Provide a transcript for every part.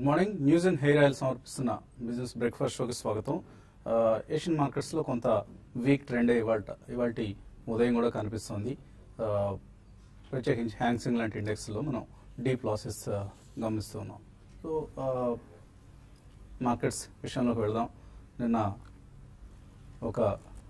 Morning news and hair oil సమర్పిస్తున్న business breakfast షోకి స్వాగతం ఆ, ఏషియన్ మార్కెట్స్ లో కొంత వీక్ ట్రెండ్ ఇవాళ ఇవాళ ఉదయం కూడా కనిపిస్తోంది ఆ, ప్రత్యేకించి హ్యాంగ్సింగ్ లాంటి ఇండెక్స్ లో మనం డీప్ లాసెస్ గమనిస్తూ ఉన్నాం సో ఆ, మార్కెట్స్ విషయంలోకి వెళదాం నిన్న ఒక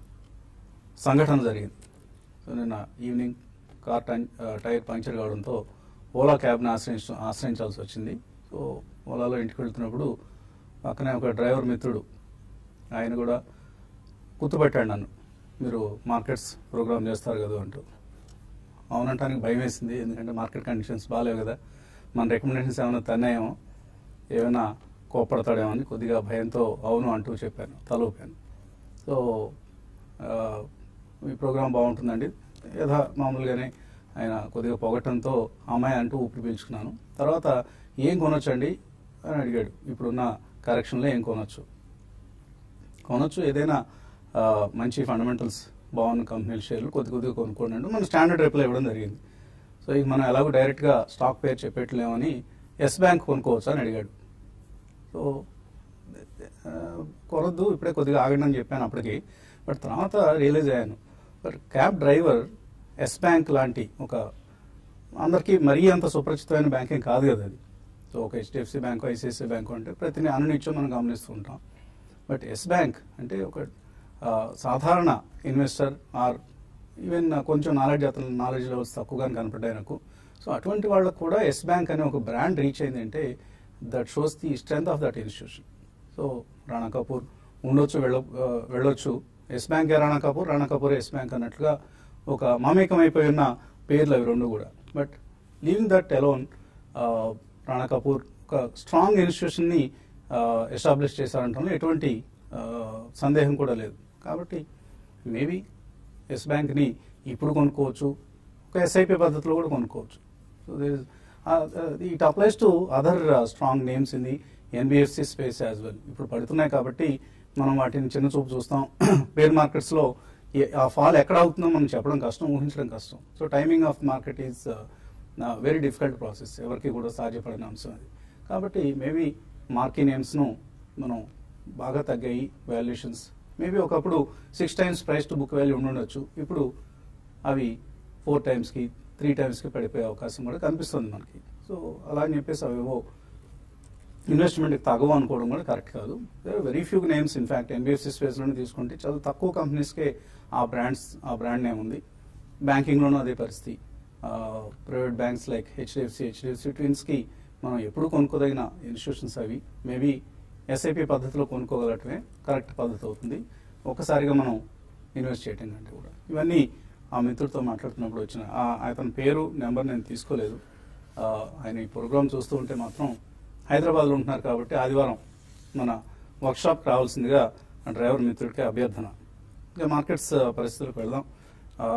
సంఘటన జరిగింది సో నిన్న ఈవినింగ్ కార్ టైన్- ఆ, టైర్ పంక్చర్ కావడంతో ఓలా క్యాబ్ని ఆశ్రయించ ఆశ్రయించాల్సి వచ్చింది సో ఓలాలో ఇంటికి వెళ్తున్నప్పుడు పక్కనే ఒక డ్రైవర్ మిత్రుడు ఆయన కూడా గుర్తుపెట్టాడు నన్ను మీరు మార్కెట్స్ ప్రోగ్రామ్ చేస్తారు కదా అంటూ అవునంటానికి భయం వేసింది ఎందుకంటే మార్కెట్ కండిషన్స్ బాగాలేవు కదా మన రికమెండేషన్స్ ఏమైనా తన్నాయేమో ఏమైనా కోపడతాడేమో అని కొద్దిగా భయంతో అవును అంటూ చెప్పాను తల ఊపాను సో ఆ, ఈ ప్రోగ్రామ్ బాగుంటుందండి యథా మామూలుగానే ఆయన కొద్దిగా పొగటంతో అమ్మాయి అంటూ ఊపిరి పీల్చుకున్నాను తర్వాత ఏం కొనొచ్చండి అని అడిగాడు ఇప్పుడున్న కరెక్షన్లో ఏం కొనొచ్చు కొనొచ్చు ఏదైనా ఆ, మంచి ఫండమెంటల్స్ బాగున్న కంపెనీల షేర్లు కొద్ది కొద్దిగా కొనుక్కోండి అంటే మన స్టాండర్డ్ రిప్లై ఇవ్వడం జరిగింది సో ఇక మనం ఎలాగో డైరెక్ట్గా స్టాక్ పేరు చెప్పేట్లేమని ఎస్ బ్యాంక్ కొనుక్కోవచ్చు అని అడిగాడు సో ఆ, కొనొద్దు ఇప్పుడే కొద్దిగా ఆగండి అని చెప్పాను అప్పటికి బట్ తర్వాత రియలైజ్ అయ్యాను but cab driver Yes Bank లాంటి ఒక అందరికీ మరీ అంత సుపరిచితమైన బ్యాంకింగ్ కాదు కదా అది సో ఒక హెచ్డిఎఫ్సి బ్యాంకు ఐసిఐసిఐ బ్యాంకు అంటే ప్రతి అనునిత్యం మనం గమనిస్తూ ఉంటాం బట్ ఎస్ బ్యాంక్ అంటే ఒక ఆ, సాధారణ ఇన్వెస్టర్ ఆర్ ఈవెన్ కొంచెం నాలెడ్జ్ అతను నాలెడ్జ్ లెవెల్స్ తక్కువగా కనపడ్డాయి నాకు సో అటువంటి వాళ్ళకు కూడా ఎస్ బ్యాంక్ అనే ఒక బ్రాండ్ రీచ్ అయింది అంటే that shows the strength of that institution so Rana Kapoor ఉండొచ్చు వెళ్ళ ఆ, వెళ్ళొచ్చు Yes Bank Rana Kapoor Rana Kapoor Yes Bank అన్నట్లుగా ఒక మమేకమైపోయి ఉన్న పేర్లు అవి రెండు కూడా but leaving that alone Rana Kapoor ఒక స్ట్రాంగ్ ఇన్స్టిట్యూషన్ని ఎస్టాబ్లిష్ చేశారంటే ఎటువంటి ఆ, సందేహం కూడా లేదు కాబట్టి మేబీ ఎస్ బ్యాంక్ని ఇప్పుడు కొనుక్కోవచ్చు ఒక ఎస్ఐపి పద్ధతిలో కూడా కొనుక్కోవచ్చు so it applies to other strong names in the NBFC space as well ఇప్పుడు పడుతున్నాయి కాబట్టి మనం వాటిని చిన్న చూపు చూస్తాం బేర్ మార్కెట్స్లో ఆ ఫాల్ ఎక్కడ అవుతుందో మనం చెప్పడం కష్టం ఊహించడం కష్టం so timing of market is very difficult process ఎవరికి కూడా సాధ్యపడిన అంశం అది కాబట్టి మేబీ మార్కీ నేమ్స్ను మనం బాగా తగ్గాయి వాల్యుయేషన్స్ మేబీ ఒకప్పుడు six times price to book value ఉండుండొచ్చు ఇప్పుడు అవి ఫోర్ టైమ్స్కి త్రీ టైమ్స్కి పడిపోయే అవకాశం కూడా కనిపిస్తుంది మనకి సో అలా అని చెప్పేసి అవేవో ఇన్వెస్ట్మెంట్కి తగవు అనుకోవడం కూడా కరెక్ట్ కాదు very few names in fact NBFC స్పేస్లోనే తీసుకుంటే చాలా తక్కువ కంపెనీస్కే ఆ బ్రాండ్స్ ఆ బ్రాండ్ నేమ్ ఉంది బ్యాంకింగ్లోనూ అదే పరిస్థితి private banks like HDFC HDFC ట్విన్స్కి మనం ఎప్పుడు కొనుక్కోదగిన ఇన్స్టిట్యూషన్స్ అవి మేబీ ఎస్ఐపి పద్ధతిలో కొనుక్కోగలటమే కరెక్ట్ పద్ధతి అవుతుంది ఒకసారిగా మనం ఇన్వెస్ట్ చేయటం కంటే కూడా ఇవన్నీ ఆ మిత్రుడితో మాట్లాడుతున్నప్పుడు వచ్చిన ఆ- అతని పేరు నెంబర్ నేను తీసుకోలేదు ఆ, ఆయన ఈ ప్రోగ్రామ్ చూస్తూ ఉంటే మాత్రం హైదరాబాద్లో ఉంటున్నారు కాబట్టి ఆదివారం మన వర్క్షాప్ రావాల్సిందిగా ఆ డ్రైవర్ మిత్రుడికి అభ్యర్థన ఇక మార్కెట్స్ ఆ, పరిస్థితులకు వెళ్దాం ఆ,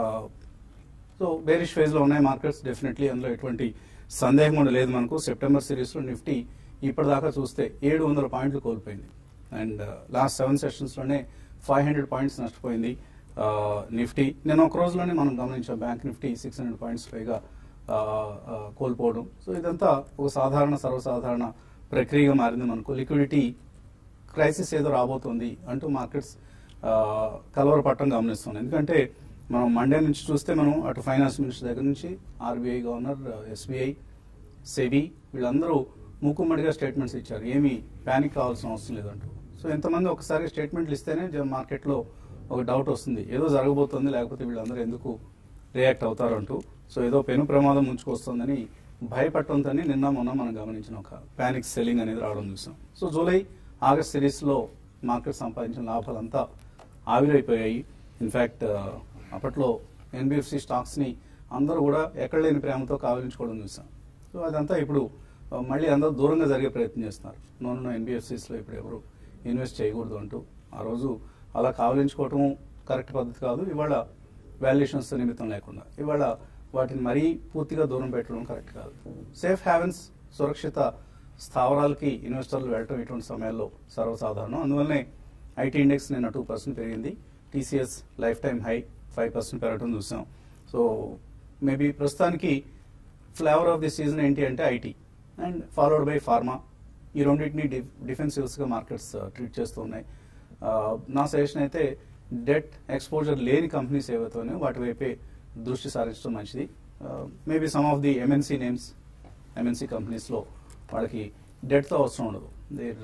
సో బేరిష్ ఫేజ్ లో ఉన్నాయి మార్కెట్స్ డెఫినెట్లీ అందులో ఎటువంటి సందేహం కూడా లేదు మనకు సెప్టెంబర్ సిరీస్ లో నిఫ్టీ ఇప్పటిదాకా చూస్తే ఏడు వందల పాయింట్లు కోల్పోయింది అండ్ లాస్ట్ సెవెన్ సెషన్స్ లోనే ఫైవ్ హండ్రెడ్ పాయింట్స్ నష్టపోయింది ఆ, నిఫ్టీ నేను ఒక రోజులోనే మనం గమనించాం bank Nifty six hundred points పైగా ఆ, ఆ, కోల్పోవడం సో ఇదంతా ఒక సాధారణ సర్వసాధారణ ప్రక్రియగా మారింది మనకు లిక్విడిటీ క్రైసిస్ ఏదో రాబోతుంది అంటూ మార్కెట్స్ కలవరపట్టం గమనిస్తున్నాం ఎందుకంటే మనం మండే నుంచి చూస్తే మనం అటు ఫైనాన్స్ మినిస్టర్ దగ్గర నుంచి ఆర్బీఐ గవర్నర్ ఎస్బీఐ సెబీ వీళ్ళందరూ మూకుమ్మడిగా స్టేట్మెంట్స్ ఇచ్చారు ఏమీ ప్యానిక్ కావాల్సిన అవసరం లేదంటూ సో ఎంతమంది ఒకసారి స్టేట్మెంట్లు ఇస్తేనే జ- మార్కెట్లో ఒక డౌట్ వస్తుంది ఏదో జరగబోతుంది లేకపోతే వీళ్ళందరూ ఎందుకు రియాక్ట్ అవుతారంటూ సో ఏదో పెను ప్రమాదం ముంచుకొస్తుందని భయపడటంతో నిన్న మొన్న మనం గమనించిన ఒక ప్యానిక్ సెల్లింగ్ అనేది రావడం చూసాం సో జూలై ఆగస్ట్ సిరీస్లో మార్కెట్ సంపాదించిన లాభాలంతా ఆవిరైపోయాయి ఇన్ఫ్యాక్ట్ అప్పట్లో ఎన్బిఎఫ్సి స్టాక్స్ని అందరూ కూడా ఎక్కడ లేని ప్రేమతో కావలించుకోవడం చూసాం సో అదంతా ఇప్పుడు ఆ, మళ్ళీ అందరూ దూరంగా జరిగే ప్రయత్నం చేస్తున్నారు నూనె ఎన్బిఎఫ్సిస్లో ఇప్పుడు ఎవరు ఇన్వెస్ట్ చేయకూడదు అంటూ ఆ రోజు అలా కావలించుకోవటం కరెక్ట్ పద్ధతి కాదు ఇవాళ వాల్యుయేషన్స్ నిమిత్తం లేకుండా ఇవాళ వాటిని మరీ పూర్తిగా దూరం పెట్టడం కరెక్ట్ కాదు సేఫ్ హ్యావెన్స్ సురక్షిత స్థావరాలకి ఇన్వెస్టర్లు వెళ్ళటం ఇటువంటి సమయాల్లో సర్వసాధారణం అందువల్లనే ఐటీ ఇండెక్స్ నిన్న టూ పర్సెంట్ పెరిగింది TCS lifetime high five percent పెరగడం చూసాం సో మేబీ ప్రస్తుతానికి ఫ్లేవర్ ఆఫ్ ది సీజన్ ఏంటి అంటే IT and followed by pharma ఈ రెండింటిని డిఫెన్సివ్స్గా మార్కెట్స్ ట్రీట్ చేస్తూ ఉన్నాయి ఆ, నా సజెషన్ అయితే డెట్ ఎక్స్పోజర్ లేని కంపెనీస్ ఏవైతే ఉన్నాయో వాటి వైపే దృష్టి సారించడం మంచిది maybe some of the MNC names MNC కంపెనీస్లో వాళ్ళకి డెట్తో అవసరం ఉండదు their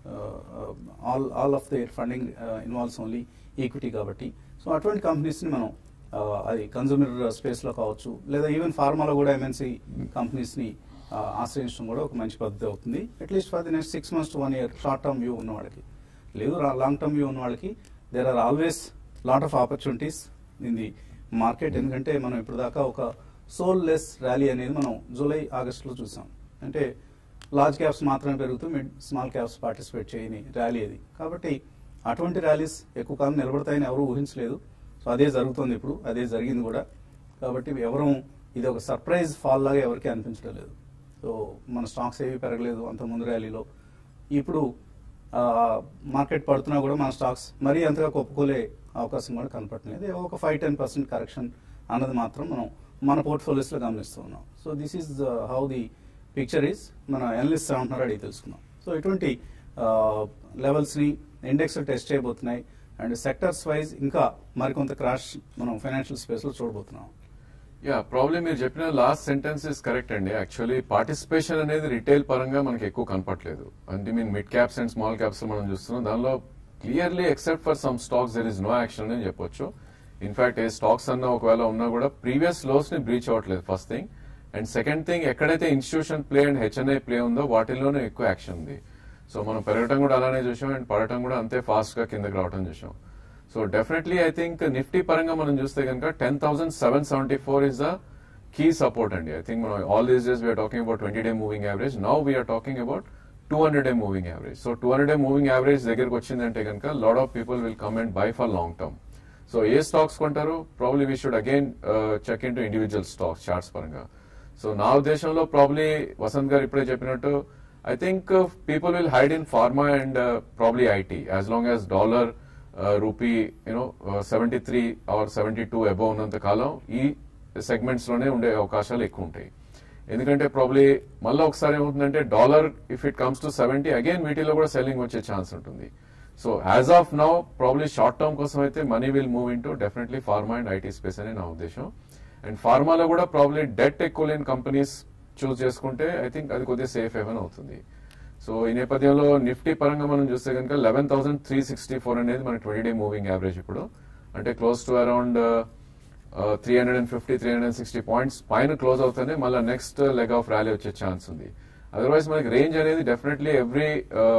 all all of their funding involves only equity కాబట్టి సో అటువంటి కంపెనీస్ని మనం ఆ, అది కన్సూమర్ స్పేస్లో కావచ్చు లేదా ఈవెన్ ఫార్మాలో కూడా ఎంఎన్సీ కంపెనీస్ని ఆశ్రయించడం కూడా ఒక మంచి పద్ధతి అవుతుంది at least for the next six months to one year short term view ఉన్న వాళ్ళకి లేదు లాంగ్ టర్మ్ వ్యూ ఉన్న వాళ్ళకి there are always lot of opportunities in the market ఎందుకంటే మనం ఇప్పుడు దాకా ఒక సోల్ లెస్ ర్యాలీ అనేది మనం జూలై ఆగస్టులో చూసాం అంటే లార్జ్ క్యాప్స్ మాత్రమే పెరుగుతూ మిడ్ స్మాల్ క్యాప్స్ పార్టిసిపేట్ చేయని ర్యాలీ అది కాబట్టి అటువంటి ర్యాలీస్ ఎక్కువ కాలం నిలబడతాయని ఎవరు ఊహించలేదు సో అదే జరుగుతుంది ఇప్పుడు అదే జరిగింది కూడా కాబట్టి ఎవరు ఇది ఒక సర్ప్రైజ్ ఫాల్ లాగా ఎవరికి అనిపించడం లేదు సో మన స్టాక్స్ ఏవి పెరగలేదు అంత ముందు ర్యాలీలో ఇప్పుడు ఆ, మార్కెట్ పడుతున్నా కూడా మన స్టాక్స్ మరీ అంతగా కొప్పుకోలే అవకాశం కూడా కనపడలేదు ఏవో ఒక ఫైవ్ టెన్ పర్సెంట్ కరెక్షన్ అన్నది మాత్రం మనం మన portfolios లో గమనిస్తూ ఉన్నాం so this is how the picture is మన ఎనలిస్ట్ ఏమంటున్నారో అడిగి తెలుసుకుందాం సో ఇటువంటి లెవెల్స్ని ఇండెక్స్ టెస్ట్ చేయబోతున్నాయి అండ్ సెక్టర్స్ వైజ్ ఇంకా మరికొంత క్రాష్ మనం ఫైనాన్షియల్ స్పేస్లో చూడబోతున్నాం యా ప్రాబ్లమ్ మీరు చెప్పిన లాస్ట్ సెంటెన్స్ ఇస్ కరెక్ట్ అండి యాక్చువల్లీ పార్టిసిపేషన్ అనేది రిటైల్ పరంగా మనకి ఎక్కువ కనపట్లేదు అంటే mean mid caps and small caps మనం చూస్తున్నాం దానిలో clearly except for some stocks there is no action అని చెప్పొచ్చు ఇన్ఫాక్ట్ ఏ స్టాక్స్ అన్న ఒకవేళ ఉన్నా కూడా ప్రీవియస్ లోస్ ని బ్రీచ్ అవ్వట్లేదు first thing and second thing ఎక్కడైతే institution play and HNI play ఉందో వాటిల్లోనే ఎక్కువ యాక్షన్ ఉంది సో మనం పెరగటం కూడా అలానే చూసాం అండ్ పడటం కూడా అంతే ఫాస్ట్ గా కిందకి రావడం చూసాం so definitely I think Nifty పరంగా మనం చూస్తే కనుక ten thousand seven seventy four is the key support అండి ఐ థింక్ మనం all these days we are talking about twenty day moving average now we are talking about two hundred day moving average so two hundred day moving average దగ్గరకు వచ్చిందంటే కనుక lot of people will come and buy for long term so ఏ stocks కొంటారు probably we should again check into individual stocks charts పరంగా so నా ఉద్దేశంలో probably Vasanth garu ఇప్పుడే చెప్పినట్టు I think people will hide in pharma and probably IT as long as dollar rupee you know seventy three or seventy two above ఉన్నంత కాలం ఈ segments లోనే ఉండే అవకాశాలు ఎక్కువ ఉంటాయి ఎందుకంటే ప్రాబ్లీ మళ్ళీ ఒకసారి ఏమవుతుందంటే dollar if it comes to seventy again వీటిలో కూడా సెల్లింగ్ వచ్చే ఛాన్స్ ఉంటుంది so as of now probably short term కోసం అయితే money will move into definitely pharma and IT space అని నా ఉద్దేశం అండ్ ఫార్మాలో కూడా ప్రాబ్లీ డెట్ ఎక్కువ లేని కంపెనీస్ చూస్ చేసుకుంటే ఐ థింక్ అది కొద్దిగా సేఫ్ హెవెన్ అవుతుంది సో ఈ నేపథ్యంలో నిఫ్టీ పరంగా మనం చూస్తే కనుక eleven thousand three sixty four అనేది మన ట్వంటీ డే మూవింగ్ యావరేజ్ ఇప్పుడు అంటే close to around three hundred and fifty three hundred sixty points పైన క్లోజ్ అవుతానే మళ్ళీ నెక్స్ట్ లెగ్ ఆఫ్ ర్యాలీ వచ్చే ఛాన్స్ ఉంది అదర్వైజ్ మనకి రేంజ్ అనేది డెఫినెట్లీ ఎవ్రీ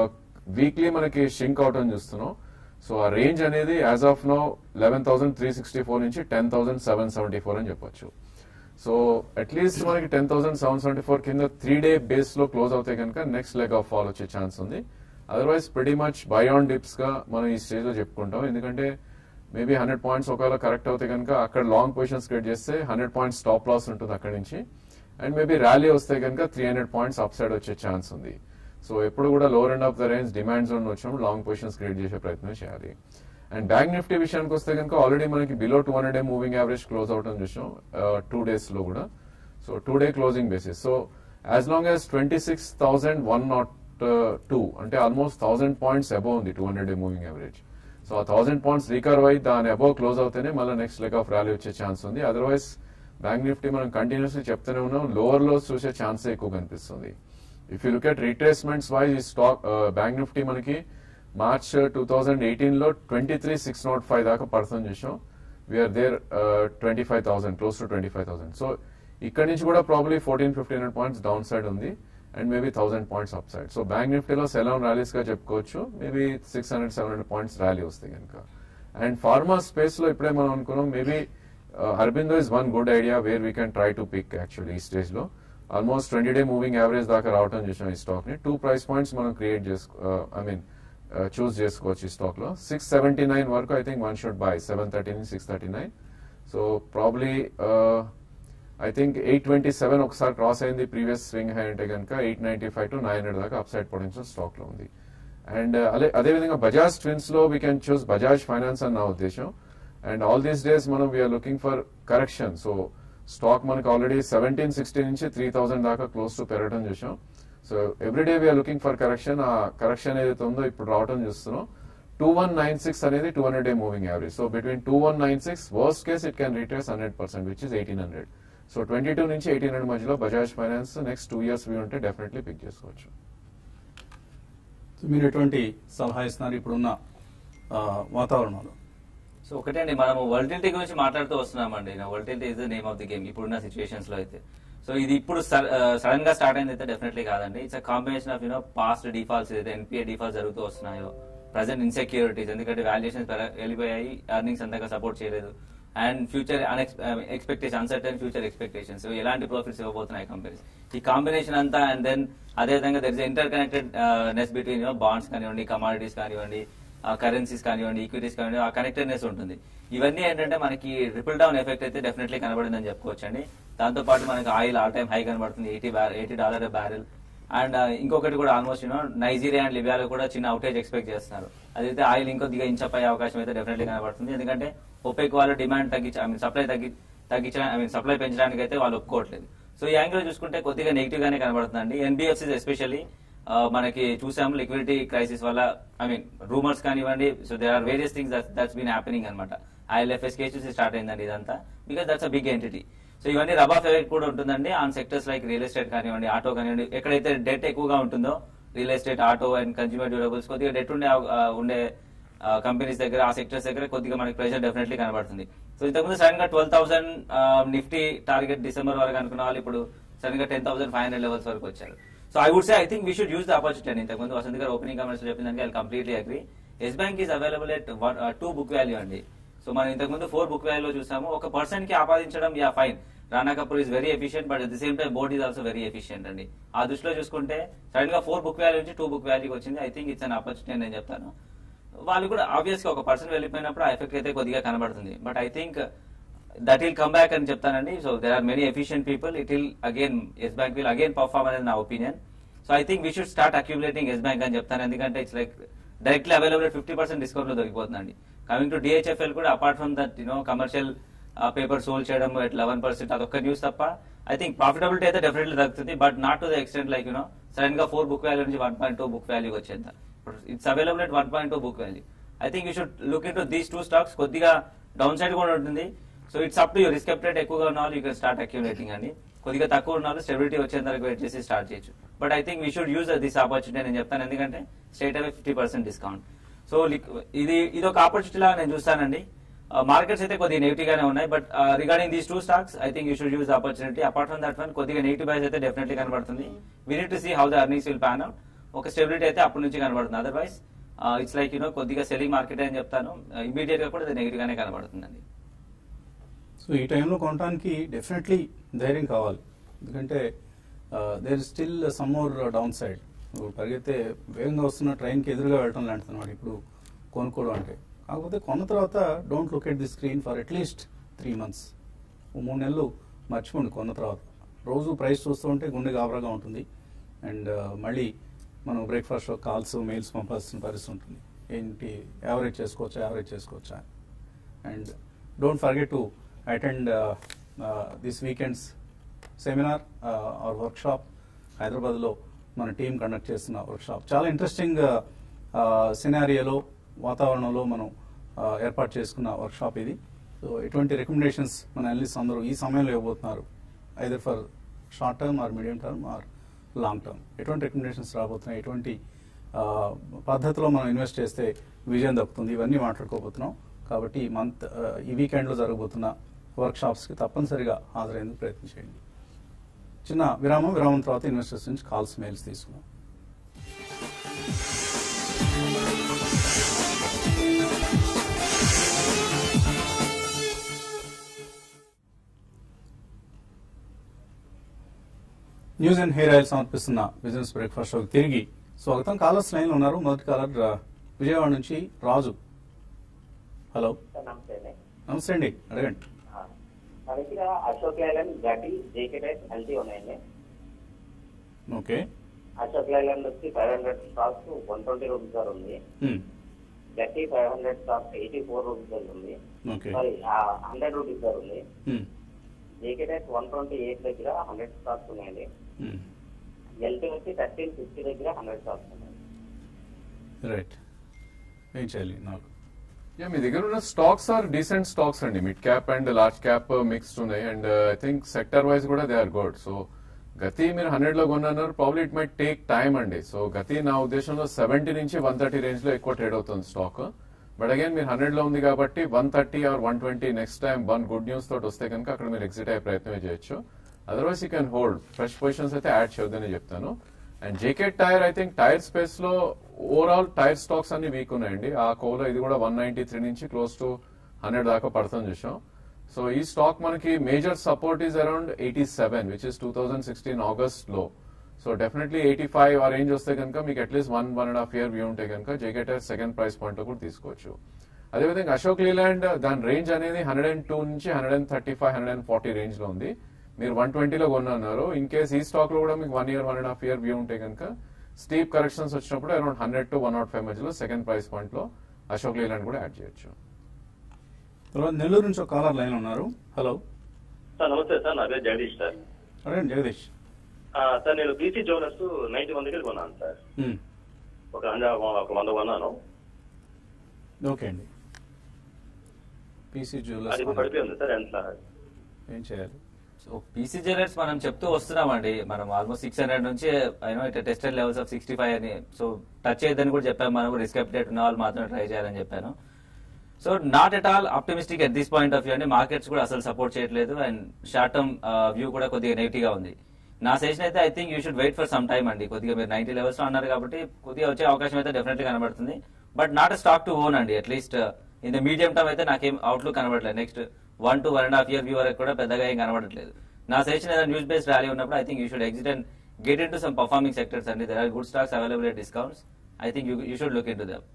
వీక్లీ మనకి షింక్ అవుట్ అని చూస్తున్నాం సో ఆ రేంజ్ అనేది as of now eleven thousand three sixty four నుంచి ten thousand seven seventy four అని చెప్పొచ్చు సో అట్లీస్ట్ మనకి ten thousand seven seventy four కింద త్రీ డే బేస్ లో క్లోజ్ అవుతే కనుక నెక్స్ట్ లెగ్ ఆఫ్ ఫాల్ వచ్చే ఛాన్స్ ఉంది otherwise pretty much buy on dips గా మనం ఈ స్టేజ్ లో చెప్పుకుంటాం ఎందుకంటే మేబీ హండ్రెడ్ పాయింట్స్ ఒకవేళ కరెక్ట్ అవుతే కనుక అక్కడ లాంగ్ పొజిషన్స్ క్రియేట్ చేస్తే హండ్రెడ్ పాయింట్స్ స్టాప్ లాస్ ఉంటుంది అక్కడి నుంచి అండ్ మేబీ ర్యాలీ వస్తే కనుక three hundred points upside వచ్చే ఛాన్స్ ఉంది సో ఎప్పుడు కూడా lower end of the range demand zone వచ్చినప్పుడు లాంగ్ పొజిషన్స్ క్రియేట్ చేసే ప్రయత్నం చేయాలి అండ్ బ్యాంక్ నిఫ్టీ విషయానికి వస్తే కనుక ఆల్రెడీ మనకి below two hundred day moving average close అవటం చూసాం టూ డేస్ లో కూడా so two day closing basis so as long as twenty six thousand one nought two అంటే ఆల్మోస్ట్ థౌసండ్ పాయింట్స్ అబౌవ్ ఉంది two hundred day moving average so ఆ thousand points recover అయ్యి దాని above close అవుతేనే మళ్ళీ next leg of rally వచ్చే chance ఉంది otherwise Bank Nifty మనం కంటిన్యూస్లీ చెప్తూనే ఉన్నాం లోవర్ లో చూసే ఛాన్స్ ఎక్కువ కనిపిస్తుంది if you look at retracements wise ఈ స్టాక్ బ్యాంక్ నిఫ్టీ మనకి మార్చ్ టూ థౌజండ్ ఎయిటీన్ లో twenty three six nought five దాకా పడుతుంది చూసాం we are there twenty five thousand close to twenty five thousand so ఇక్కడ నుంచి కూడా probably fourteen fifteen hundred points downside ఉంది and maybe thousand points upside so Bank నిఫ్టీలో sell on rallies గా చెప్పుకోవచ్చు maybe six hundred seven hundred points rally వస్తాయి కనుక and pharma space లో ఇప్పుడే మనం అనుకున్నాం maybe Aurobindo is one good idea where we can try to pick actually ఈ స్టేజ్ లో almost twenty day moving average దాకా రావడం చూసాం ఈ స్టాక్ ని టూ ప్రైస్ పాయింట్స్ మనం క్రియేట్ చేసుకో ఐ మీన్ చూస్ చేసుకోవచ్చు ఈ స్టాక్ లో సిక్స్ సెవెంటీ నైన్ వరకు I think one should buy seven thirty six thirty nine so probably I think eight twenty seven ఒకసారి క్రాస్ అయింది ప్రీవియస్ స్వింగ్ హై అంటే కనుక eight ninety five to nine hundred దాకా upside potential stock లో ఉంది and అదే అదేవిధంగా Bajaj twins లో we can choose Bajaj Finance అని నా ఉద్దేశం అండ్ ఆల్ దీస్ డేస్ మనం we are looking for correction so stock మనకి ఆల్రెడీ సెవెంటీన్ సిక్స్టీ నుంచి త్రీ థౌసండ్ దాకా క్లోజ్ టు పెరగడం చూసాం so everyday we are looking for correction ఆ కరెక్షన్ ఏదైతే ఉందో ఇప్పుడు రావడం చూస్తున్నాం టూ వన్ నైన్ సిక్స్ అనేది two hundred day moving average so between two one nine six worst case it can retrace hundred percent which is eighteen hundred so twenty two నుంచి eighteen hundred మధ్యలో Bajaj Finance next two years view ఉంటే definitely pick చేసుకోవచ్చు so మీరు ఎటువంటి సలహా ఇస్తున్నారు ఇప్పుడున్న ఆ, వాతావరణంలో సో ఒకటే అండి మనము వల్టిలిటీ గురించి మాట్లాడుతూ వస్తున్నామండి volatility is the name of the game ఇప్పుడున్న సిచ్యువేషన్స్ లో అయితే సో ఇది ఇప్పుడు సడన్ గా స్టార్ట్ అయింది అయితే డెఫినెట్లీ కాదండి it's combination of you know past defaults ఏదైతే ఎన్పిఏ డిఫాల్ట్స్ జరుగుతూ వస్తున్నాయో ప్రజెంట్ ఇన్సెక్యూరిటీస్ ఎందుకంటే వాల్యుయేషన్స్ వెళ్ళిపోయాయి ఎర్నింగ్స్ అంతగా సపోర్ట్ చేయలేదు and future expectation uncertain future expectations ఎలాంటి ప్రాఫిట్స్ ఇవ్వబోతున్నాయి కంపెనీస్ ఈ కాంబినేషన్ అంతా అండ్ దెన్ అదేవిధంగా there is interconnectedness between bonds కానివ్వండి కమాడిటీస్ కానివ్వండి కరెన్సీస్ కానివ్వండి ఈక్విటీస్ కానివ్వండి ఆ కనెక్టెడ్నెస్ ఉంటుంది ఇవన్నీ ఏంటంటే మనకి ట్రిపుల్ డౌన్ ఎఫెక్ట్ అయితే డెఫినెట్లీ కనబడిందని చెప్పుకోవచ్చు అండి దాంతో పాటు మనకి ఆయిల్ ఆల్ టైమ్ హై కనబడుతుంది eighty eighty dollar barrel and ఇంకొకటి కూడా ఆల్మోస్ట్ యూనో నైజీరియా అండ్ లిబియాలో కూడా చిన్న అవుటేజ్ ఎక్స్పెక్ట్ చేస్తున్నారు అదైతే ఆయిల్ ఇంకొద్దిగా ఇంచప్ అయ్యే అవకాశం అయితే డెఫినెట్లీ కనబడుతుంది ఎందుకంటే ఒపెక్ వాళ్ళు డిమాండ్ తగ్గించి ఐ మీన్ సప్లై తగ్గి తగ్గించడానికి ఐ మీన్ సప్లై పెంచడానికి అయితే వాళ్ళు ఒప్పుకోవట్లేదు సో ఈ యాంగిల్ చూసుకుంటే కొద్దిగా నెగిటివ్ గానే కనబడుతుందండి ఎన్బిఎఫ్సిస్ ఎస్పెషల్లీ మనకి చూసాము లిక్విడిటీ క్రైసిస్ వల్ల ఐ మీన్ రూమర్స్ కానివ్వండి so there are various things that's been happening అనమాట ఐఎల్ఎఫ్ఎస్ కేసెస్ స్టార్ట్ అయిందండి ఇదంతా because that's a big entity so ఇవన్నీ రబ్ ఆఫ్ ఎఫెక్ట్ కూడా ఉంటుందండి on sectors like real estate కానివ్వండి ఆటో కానివ్వండి ఎక్కడైతే డెట్ ఎక్కువగా ఉంటుందో real estate auto and consumer durables కొద్దిగా డెట్ ఉండే అవ- ఆ, ఉండే కంపెనీస్ దగ్గర ఆ సెక్టర్స్ దగ్గర కొద్దిగా మనకి ప్రెషర్ డెఫినెట్లీ కనబడుతుంది సో ఇంతకుముందు సడన్ గా twelve thousand Nifty target December వరకు అనుకున్న వాళ్ళు ఇప్పుడు సడన్ గా ten thousand five hundred levels వరకు వచ్చారు so I would say I think we should use the opportunity అండి ఇంతకుముందు వసంత్ గారు ఓపెనింగ్ కామెంట్స్ చెప్పిన దానికి I completely agree Yes Bank is available at two book value అండి సో మనం ఇంతకుముందు ఫోర్ బుక్ వాల్యూలో చూసాము ఒక పర్సన్ కి ఆపాదించడం yeah fine Rana Kapoor is very efficient but at the same time board is also very efficient అండి ఆ దృష్టిలో చూసుకుంటే సడన్ గా ఫోర్ బుక్ వాల్యూ నుంచి టూ బుక్ వాల్యూకి వచ్చింది I think it's an opportunity అని నేను చెప్తాను వాళ్ళు కూడా ఆబ్వియస్ గా ఒక పర్సన్ వెళ్ళిపోయినప్పుడు ఆ ఎఫెక్ట్ అయితే కొద్దిగా కనబడుతుంది but I think that will come back అని చెప్తానండి so there are many efficient people it will again Yes Bank will again perform అనేది నా opinion so I think we should start accumulating Yes Bank అని చెప్తాను ఎందుకంటే it's like directly available fifty percent discount లో దొరికిపోతుందండి coming to DHFL కూడా apart from that you know commercial paper sold చేయడం at eleven percent అదొక్క న్యూస్ తప్ప I think profitability అయితే డెఫినెట్లీ దక్కుతుంది but not to the extent like you know sudden గా four book value నుంచి one point two book value వచ్చేంత it's available at one point two book value I think you should look into these two stocks కొద్దిగా downside కూడా ఉంటుంది so it's up to you risk appetite ఎక్కువగా ఉన్న వాళ్ళు you can start accumulating అండి కొద్దిగా తక్కువ ఉన్న వాళ్ళు స్టెబిలిటీ వచ్చేంత వరకు వెయిట్ చేసి స్టార్ట్ చేయొచ్చు but I think we should use this opportunity నేను చెప్తాను ఎందుకంటే straight away fifty percent discount so ఇది ఇది ఒక ఆపర్చునిటీ లాగా నేను చూస్తానండి మార్కెట్స్ అయితే కొద్దిగా నెగిటివ్ గానే ఉన్నాయి but regarding these two stocks I think you should use opportunity apart from that one కొద్దిగా నెగిటివ్ బైస్ అయితే డెఫినెట్లీ కనబడుతుంది we need to see how the earnings will pan out ఒక స్టెబిలిటీ అయితే అప్పటి నుంచి కనబడుతుంది అదర్వైజ్ ఇట్స్ లైక్ యూనో కొద్దిగా selling market అని చెప్తాను ఇమీడియట్ గా కూడా అది నెగిటివ్ గానే కనబడుతుందండి సో ఈ టైంలో కొనడానికి డెఫినెట్లీ ధైర్యం కావాలి ఎందుకంటే there still some more downside పరిగెత్తే వేగంగా వస్తున్న ట్రైన్కి ఎదురుగా వెళ్ళటం లాంటిది అనమాట ఇప్పుడు కొనుక్కోవడం అంటే కాకపోతే కొన్న తర్వాత don't look at the screen for at least three months ఓ మూడు నెలలు మర్చిపోండి కొన్న తర్వాత రోజు ప్రైస్ చూస్తూ ఉంటే గుండె గాబరాగా ఉంటుంది అండ్ మళ్ళీ మనం బ్రేక్ఫాస్ట్ కాల్స్ మెయిల్స్ పంపాల్సిన పరిస్థితి ఉంటుంది ఏంటి యావరేజ్ చేసుకోవచ్చా యావరేజ్ చేసుకోవచ్చా and don't forget to attend this weekend's seminar or workshop హైదరాబాద్లో మన టీం కండక్ట్ చేస్తున్న వర్క్షాప్ చాలా ఇంట్రెస్టింగ్ సినారియోలో వాతావరణంలో మనం uh, ఏర్పాటు చేసుకున్న వర్క్షాప్ ఇది సో ఎటువంటి రికమెండేషన్స్ మన అనలిస్ట్ అందరూ ఈ సమయంలో ఇవ్వబోతున్నారు either for short term or medium term or long term ఎటువంటి రికమెండేషన్స్ రాబోతున్నాయి ఎటువంటి ఆ, పద్ధతిలో మనం ఇన్వెస్ట్ చేస్తే విజయం దక్కుతుంది ఇవన్నీ మాట్లాడుకోబోతున్నాం కాబట్టి ఈ మంత్ ఆ, ఈ వీకెండ్లో జరగబోతున్న వర్క్షాప్స్కి తప్పనిసరిగా హాజరయ్యేందుకు ప్రయత్నం చేయండి చిన్న విరామం విరామం తర్వాత ఇన్వెస్టర్స్ నుంచి కాల్స్ మెయిల్స్ తీసుకున్నాం న్యూస్ అండ్ హెయిర్ ఆయిల్ సమర్పిస్తున్న బిజినెస్ బ్రేక్ఫాస్ట్ షోకి తిరిగి స్వాగతం కాలర్స్ లైన్ ఉన్నారు మొదటి కాలర్ ఆ, విజయవాడ నుంచి రాజు హలో సార్ నమస్తే అండి నమస్తే అండి అడగండి ఆ, మా దగ్గర అశోక్ లైలాండ్ గడ్డి జేకే టైప్ ఎల్టీ ఉన్నాయండి ఓకే అశోక్ లైలాండ్ వచ్చి five hundred stocks one twenty rupees దగ్గర ఉంది hmm. Gati five hundred stocks eighty four rupees దగ్గర ఉంది ఓకే సారీ హండ్రెడ్ రూపీస్ దగ్గర ఉంది hmm. JK Tyre one twenty eight దగ్గర హండ్రెడ్ స్టాక్స్ ఉన్నాయండి హ్మ్. ఎల్టీ వచ్చి థర్టీన్ ఫిఫ్టీ దగ్గర హండ్రెడ్ స్టాక్స్ ఉన్నాయి రైట్ ఏం చేయాలి నాకు యా మీ దగ్గర ఉన్న స్టాక్స్ ఆర్ డీసెంట్ స్టాక్స్ అండి mid cap and large cap mixed ఉన్నాయి and I think sector wise కూడా they are good so Gati మీరు హండ్రెడ్ లో కొన్నారు probably it might take time అండి సో గతి నా ఉద్దేశంలో సెవెంటీ నుంచి వన్ థర్టీ రేంజ్ లో ఎక్కువ ట్రేడ్ అవుతుంది స్టాక్ బట్ అగైన్ మీరు హండ్రెడ్ లో ఉంది కాబట్టి one thirty or one twenty next time one good news తోటి వస్తే కనుక అక్కడ మీరు ఎగ్జిట్ అయ్యే ప్రయత్నమే చేయొచ్చు otherwise you can hold fresh positions అయితే యాడ్ చేయొద్దని చెప్తాను and JK Tyre I think tyre space లో ఓవరాల్ టైర్ స్టాక్స్ అన్ని వీక్ ఉన్నాయండి ఆ కోలో ఇది కూడా వన్ నైన్టీ త్రీ నుంచి క్లోజ్ టు హండ్రెడ్ దాకా పడుతుంది చూసాం సో ఈ స్టాక్ మనకి major support is around eighty seven which is two thousand sixteen August లో సో డెఫినెట్లీ ఎయిటీ ఫైవ్ ఆ రేంజ్ వస్తే కనుక మీకు at least one one and half year view ఉంటే కనుక JK Tyre second price point లో కూడా తీసుకోవచ్చు అదేవిధంగా అశోక్ లీలాండ్ దాని రేంజ్ అనేది హండ్రెడ్ అండ్ టూ నుంచి hundred and thirty five hundred and forty range లో ఉంది మీరు వన్ ట్వంటీలో కొన్నారు ఇన్ కేస్ ఈ స్టాక్ లో కూడా మీకు one year one and half year view ఉంటే కనుక స్టీప్ కరెక్షన్స్ వచ్చినప్పుడు around hundred to one not five మధ్యలో సెకండ్ ప్రైస్ పాయింట్ లో అశోక్ లీలాండ్ కూడా యాడ్ చేయొచ్చు తర్వాత నెల్లూరు నుంచి ఒక కాలర్ లైన్ ఉన్నారు హలో సార్ నమస్తే సార్ నా పేరు జగదీష్ సార్ అడగండి జగదీష్ ఆ, సార్ నేను బీసీ జోనర్స్ నైన్టీ వన్ దగ్గర కొన్నాను సార్ ఉమ్, ఒక హండ్రెడ్ ఒక వంద కొన్నాను ఓకే అండి పీసీ అది ఇప్పుడు జ్యువెలర్స్ పడిపోయింది సార్ ఎంత సార్ ఏం చేయాలి సో పీసీ జ్యువెలర్స్ మనం చెప్తూ వస్తున్నామండి మనం ఆల్మోస్ట్ సిక్స్ హండ్రెడ్ నుంచి I know it tested levels of sixty five అని సో టచ్ చేయొద్దని కూడా చెప్పాము మనం రిస్క్ అప్డేట్ ఉన్న వాళ్ళు మాత్రమే ట్రై చేయాలని చెప్పాను so not at all optimistic at this point of view అండి మార్కెట్స్ కూడా అసలు సపోర్ట్ చేయట్లేదు అండ్ షార్ట్ టర్మ్ వ్యూ కూడా కొద్దిగా నెగిటివ్ గా ఉంది నా సెషన్ అయితే I think you should wait for some time అండి కొద్దిగా మీరు నైన్టీ లెవెల్స్ లో అన్నారు కాబట్టి కొద్దిగా వచ్చే అవకాశం అయితే డెఫినెట్లీ కనబడుతుంది but not stock to own అండి at least in the medium term అయితే నాకేం అవుట్లుక్ కనబడలేదు next one to one and half year view వరకు కూడా పెద్దగా ఏం కనబడట్లేదు నా సెషన్ ఏదైనా న్యూస్ బేస్డ్ ర్యాలీ ఉన్నప్పుడు I think you should exit and get into some performing sectors అండి there are good stocks available at discounts I think you should look into them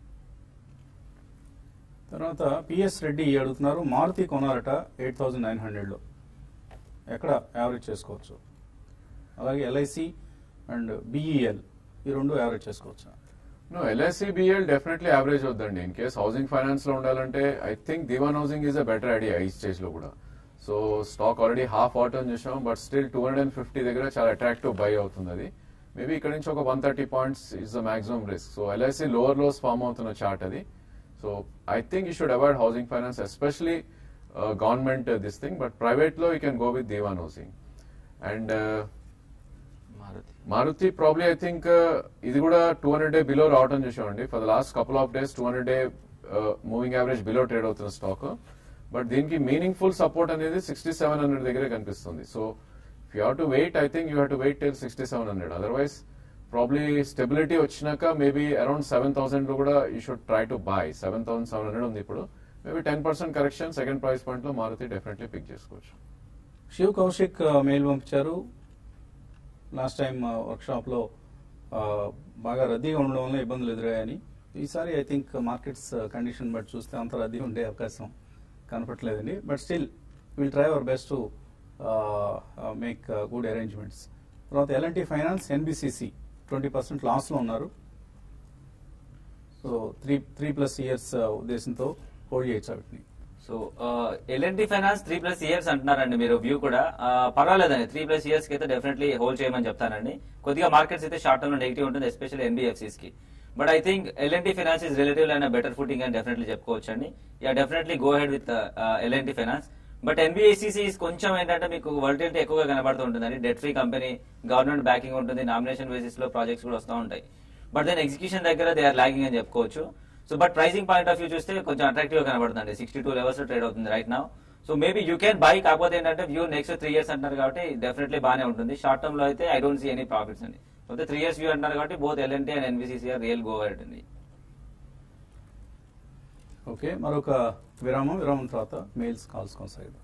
తర్వాత P S Reddy అడుగుతున్నారు మారుతి కొనారట eight thousand nine హండ్రెడ్లో ఎక్కడ average చేసుకోవచ్చు అలాగే LIC and BEL ఈ రెండు యావరేజ్ చేసుకోవచ్చు no LIC B L definitely average వద్దండి ఇన్ కేస్ హౌసింగ్ ఫైనాన్స్ లో ఉండాలంటే I think Dewan housing is a better idea ఈ స్టేజ్ లో కూడా సో స్టాక్ ఆల్రెడీ హాఫ్ ఆటోన్ చూసాం but still two hundred and fifty దగ్గర చాలా అట్రాక్టివ్ బై అవుతుంది అది మేబీ ఇక్కడ నుంచి ఒక one thirty points is the maximum risk so LIC lower lows form అవుతున్న చార్ట్ అది so I think you should avoid housing finance especially government this thing but private లో you can go with Dewan housing and Maruti Maruti probably I think ఇది కూడా two hundred day below రావడం చూసామండి for the last couple of days two hundred day moving average below trade అవుతున్న stock but దీనికి meaningful support అనేది sixty seven hundred దగ్గరే కనిపిస్తుంది so if you have to wait I think you have to wait till sixty seven hundred otherwise probably stability వచ్చినాక maybe around seven thousand లో కూడా you should try to buy seven thousand seven hundred ఉంది ఇప్పుడు maybe ten percent correction second price point లో Maruti definitely pick చేసుకోవచ్చు Shiv Kaushik mail పంపించారు last time workshop లో ఆ, బాగా రద్దీగా ఉండడం వల్ల ఇబ్బందులు ఎదురయ్యాయని ఈసారి ఐ థింక్ మార్కెట్స్ కండిషన్ బట్టి చూస్తే అంత రద్దీ ఉండే అవకాశం కనపట్లేదండి but still will try our best to make good arrangements తర్వాత L N T finance NBCC twenty percent లాస్లో ఉన్నారు so three three plus years ఉద్దేశంతో హోల్డ్ చేయొచ్చు వాటిని so L N T finance three plus years అంటున్నారండి మీరు వ్యూ కూడా ఆ, పర్వాలేదండి త్రీ ప్లస్ ఇయర్స్ కి అయితే డెఫినెట్లీ హోల్డ్ చేయమని చెప్తానండి కొద్దిగా మార్కెట్స్ అయితే షార్ట్ టర్మ్ లో నెగిటివ్ ఉంటుంది ఎస్పెషల్లీ ఎన్బిఎఫ్సిస్ కి but I think L N T finance is relative అయిన బెటర్ ఫుటింగ్ అని డెఫినెట్లీ చెప్పుకోవచ్చు అండి yeah definitely go ahead with L N T finance but NBCC కొంచెం ఏంటంటే మీకు వర్టిలిటీ ఎక్కువగా కనబడుతూ ఉంటుందండి debt free company government backing ఉంటుంది నామినేషన్ బేసిస్ లో ప్రాజెక్ట్స్ కూడా వస్తూ ఉంటాయి బట్ దెన్ ఎగ్జిక్యూషన్ దగ్గర దే ఆర్ లాగింగ్ అని చెప్పుకోవచ్చు so but pricing point of view చూస్తే కొంచెం అట్రాక్టివ్ గా కనబడుతుంది సిక్స్టీ టూ లెవెల్స్ లో ట్రేడ్ అవుతుంది right now so maybe you can buy కాకపోతే ఏంటంటే వ్యూ నెక్స్ట్ త్రీ ఇయర్స్ అంటున్నారు కాబట్టి డెఫినెట్లీ బాగానే ఉంటుంది షార్ట్ టర్మ్ లో అయితే I don't see any profits అండి అయితే త్రీ ఇయర్స్ వ్యూ అంటున్నారు కాబట్టి both L N T and NBCC are real go అండి ఓకే మరొక విరామం విరామం తర్వాత మెయిల్స్ కాల్స్ కొనసాగిద్దాం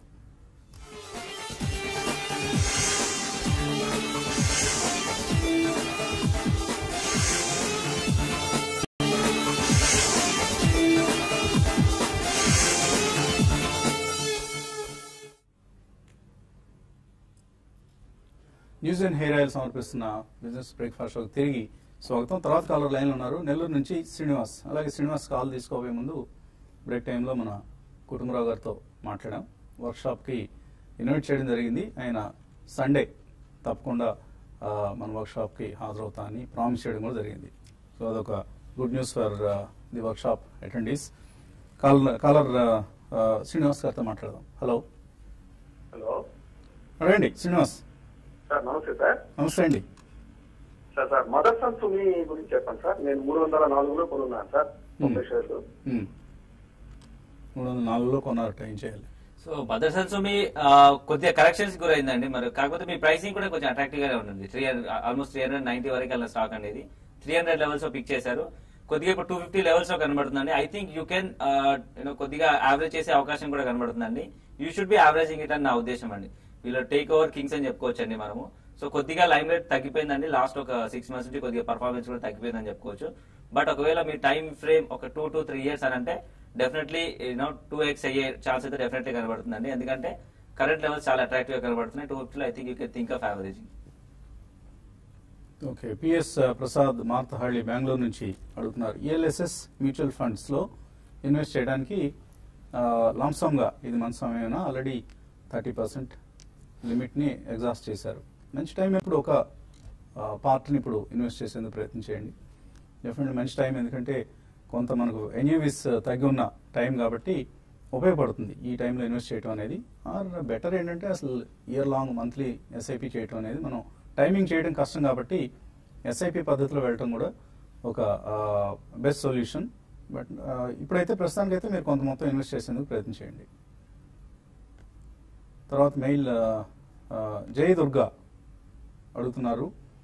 న్యూస్ అండ్ హెయిర్ ఆయిల్ సమర్పిస్తున్న బిజినెస్ బ్రేక్ఫాస్ట్ షోకి తిరిగి స్వాగతం తర్వాత కాలర్ లైన్లో ఉన్నారు నెల్లూరు నుంచి శ్రీనివాస్ అలాగే శ్రీనివాస్ కాల్ తీసుకోబోయే ముందు బ్రేక్ టైంలో మన కుటుంబరావు గారితో మాట్లాడాం వర్క్షాప్కి ఇన్వైట్ చేయడం జరిగింది ఆయన సండే తప్పకుండా ఆ, మన వర్క్షాప్కి హాజరవుతా అని ప్రామిస్ చేయడం కూడా జరిగింది సో అదొక good news for the workshop attendees caller caller Srinivas గారితో మాట్లాడదాం హలో హలో అడగండి శ్రీనివాస్ సార్ నమస్తే సార్ నమస్తే అండి సార్ సార్ మదర్ సన్ సుమి గురించి చెప్పండి సార్ నేను మూడు వందల నాలుగులో కొనున్నాను సార్ ముప్పై షేర్లు మ్మ్. మూడు వందల నాలుగులో కొన్నారట ఏం చేయాలి సో బదర్ సన్సుమి కొద్దిగా కరెక్షన్స్ గురైందండి మరి కాకపోతే మీ ప్రైసింగ్ కూడా కొంచెం అట్రాక్టివ్ గానే ఉంటుంది three hundred almost three hundred ninety వరకు వెళ్ళిన స్టాక్ అనేది త్రీ హండ్రెడ్ లెవెల్స్ లో పిక్ చేశారు కొద్దిగా ఇప్పుడు టూ ఫిఫ్టీ లెవెల్స్ లో కనబడుతుందండి I think you can you know కొద్దిగా యావరేజ్ చేసే అవకాశం కూడా కనబడుతుందండి you should be averaging it అని నా ఉద్దేశం అండి వీళ్ళు టేక్ ఓవర్ కింగ్స్ అని చెప్పుకోవచ్చండి మనము సో కొద్దిగా లైమ్ రేట్ తగ్గిపోయిందండి లాస్ట్ ఒక సిక్స్ మంత్స్ నుంచి కొద్దిగా పర్ఫార్మెన్స్ కూడా తగ్గిపోయిందని చెప్పుకోవచ్చు బట్ ఒకవేళ మీ టైం ఫ్రేమ్ ఒక టూ టు త్రీ ఇయర్స్ అని అంటే డెఫినెట్లీ యూనో టూ ఎక్స్ అయ్యే ఛాన్స్ అయితే డెఫినెట్లీ కనబడుతుందండి ఎందుకంటే కరెంట్ లెవెల్స్ చాలా అట్రాక్టివ్ గా కనబడుతున్నాయి టూ ఫిఫ్టీలో I think you can think of averaging okay P S Prasad Marathahalli Bengaluru నుంచి అడుగుతున్నారు ఈఎల్ఎస్ఎస్ మ్యూచువల్ ఫండ్స్ లో ఇన్వెస్ట్ చేయడానికి లాంసమ్ గా ఇది మన సమయమైనా ఆల్రెడీ థర్టీ పర్సెంట్ లిమిట్ ని ఎగ్జాస్ట్ చేశారు మంచి టైం ఇప్పుడు ఒక పార్ట్ ని ఇప్పుడు ఇన్వెస్ట్ చేసేందుకు ప్రయత్నం చేయండి డెఫినెట్లీ మంచి టైం ఎందుకంటే కొంత మనకు ఎన్యూవిస్ తగ్గి ఉన్న టైం కాబట్టి ఉపయోగపడుతుంది ఈ టైంలో ఇన్వెస్ట్ చేయడం అనేది ఆర్ బెటర్ ఏంటంటే అసలు ఇయర్ లాంగ్ మంత్లీ ఎస్ఐపి చేయడం అనేది మనం టైమింగ్ చేయడం కష్టం కాబట్టి ఎస్ఐపి పద్ధతిలో వెళ్ళటం కూడా ఒక బెస్ట్ సొల్యూషన్ బట్ ఇప్పుడైతే ప్రస్తుతానికి అయితే మీరు కొంత మొత్తం ఇన్వెస్ట్ చేసేందుకు ప్రయత్నం చేయండి తర్వాత మెయిల్ ఆ, ఆ, జై దుర్గా అడుగుతున్నారు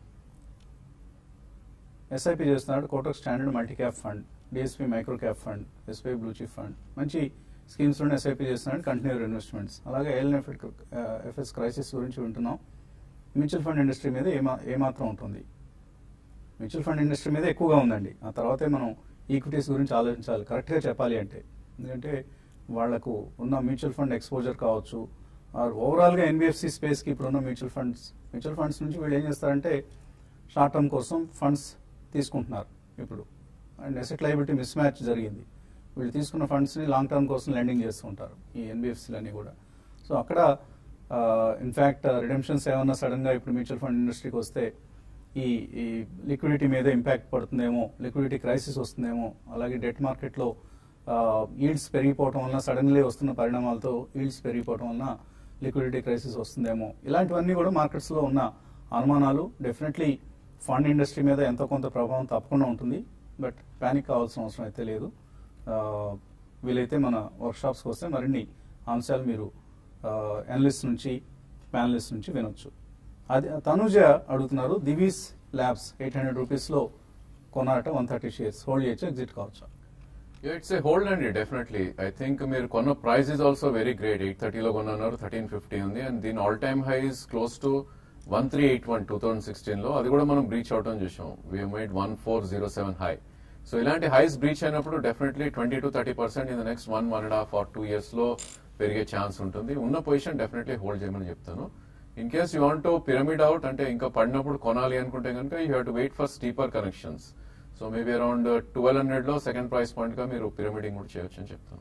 ఎస్ఐపి చేస్తున్నాడు Kotak standard multi cap fund DSP micro cap fund SBI blue chip fund మంచి స్కీమ్స్ లో ఎస్ఐపి చేస్తున్నాడు కంటిన్యూర్ ఇన్వెస్ట్మెంట్స్ అలాగే ఎల్ఎన్ఎఫ్ ఎఫ్ఎస్ క్రైసిస్ గురించి వింటున్నాం మ్యూచువల్ ఫండ్ ఇండస్ట్రీ మీద ఏమా ఏమాత్రం ఉంటుంది మ్యూచువల్ ఫండ్ ఇండస్ట్రీ మీద ఎక్కువగా ఉందండి ఆ తర్వాతే మనం ఈక్విటీస్ గురించి ఆలోచించాలి కరెక్ట్గా చెప్పాలి అంటే ఎందుకంటే వాళ్లకు ఉన్న మ్యూచువల్ ఫండ్ ఎక్స్పోజర్ కావచ్చు ఆర్ ఓవరాల్గా ఎన్బిఎఫ్సి స్పేస్కి ఇప్పుడున్న మ్యూచువల్ ఫండ్స్ మ్యూచువల్ ఫండ్స్ నుంచి వీళ్ళు ఏం చేస్తారంటే షార్ట్ టర్మ్ కోసం ఫండ్స్ తీసుకుంటున్నారు ఇప్పుడు and asset liability mismatch జరిగింది వీళ్ళు తీసుకున్న ఫండ్స్ని లాంగ్ టర్మ్ కోసం లెండింగ్ చేస్తుంటారు ఈ ఎన్బిఎఫ్సీలన్నీ కూడా సో అక్కడ ఇన్ఫ్యాక్ట్ రిడెంప్షన్స్ ఏమన్నా సడన్గా ఇప్పుడు మ్యూచువల్ ఫండ్ ఇండస్ట్రీకి వస్తే ఈ ఈ లిక్విడిటీ మీద ఇంపాక్ట్ పడుతుందేమో లిక్విడిటీ క్రైసిస్ వస్తుందేమో అలాగే డెట్ మార్కెట్లో ఈల్డ్స్ పెరిగిపోవటం వలన సడన్లీ వస్తున్న పరిణామాలతో ఈల్డ్స్ పెరిగిపోవటం వలన లిక్విడిటీ క్రైసిస్ వస్తుందేమో ఇలాంటివన్నీ కూడా మార్కెట్స్లో ఉన్న అనుమానాలు డెఫినెట్లీ ఫండ్ ఇండస్ట్రీ మీద ఎంతో కొంత ప్రభావం తప్పకుండా ఉంటుంది బట్ ప్యానిక్ కావాల్సిన అవసరం అయితే లేదు ఆ, వీలైతే మన వర్క్షాప్స్కి వస్తే మరిన్ని అంశాలు మీరు అనలిస్ట్ నుంచి ప్యానలిస్ట్ నుంచి వినొచ్చు అది తనుజ అడుగుతున్నారు దివీస్ ల్యాబ్స్ ఎయిట్ హండ్రెడ్ రూపీస్లో కొన్నారట వన్ థర్టీ షేర్స్ హోల్డ్ చేయొచ్చు ఎగ్జిట్ కావచ్చు ఇట్స్ ఏ హోల్డ్ అండి డెఫినెట్లీ ఐ థింక్ మీరు కొన్న price is also very great eight థర్టీలో కొన్నారు థర్టీన్ ఫిఫ్టీ ఉంది అండ్ దీని all time high is close to one three eight one two thousand sixteen లో అది కూడా మనం బ్రీచ్ అవటం చూసాం we made one four zero seven high so ఇలాంటి హైస్ బ్రీచ్ అయినప్పుడు definitely twenty to thirty percent in the next one one and half or two years లో పెరిగే ఛాన్స్ ఉంటుంది ఉన్న పొజిషన్ డెఫినెట్లీ హోల్డ్ చేయమని చెప్తాను in case you want to pyramid out అంటే ఇంకా పడినప్పుడు కొనాలి అనుకుంటే కనుక you have to wait for steeper corrections so maybe around twelve hundred లో సెకండ్ ప్రైస్ పాయింట్ గా మీరు పిరమిడింగ్ కూడా చేయొచ్చు అని చెప్తాను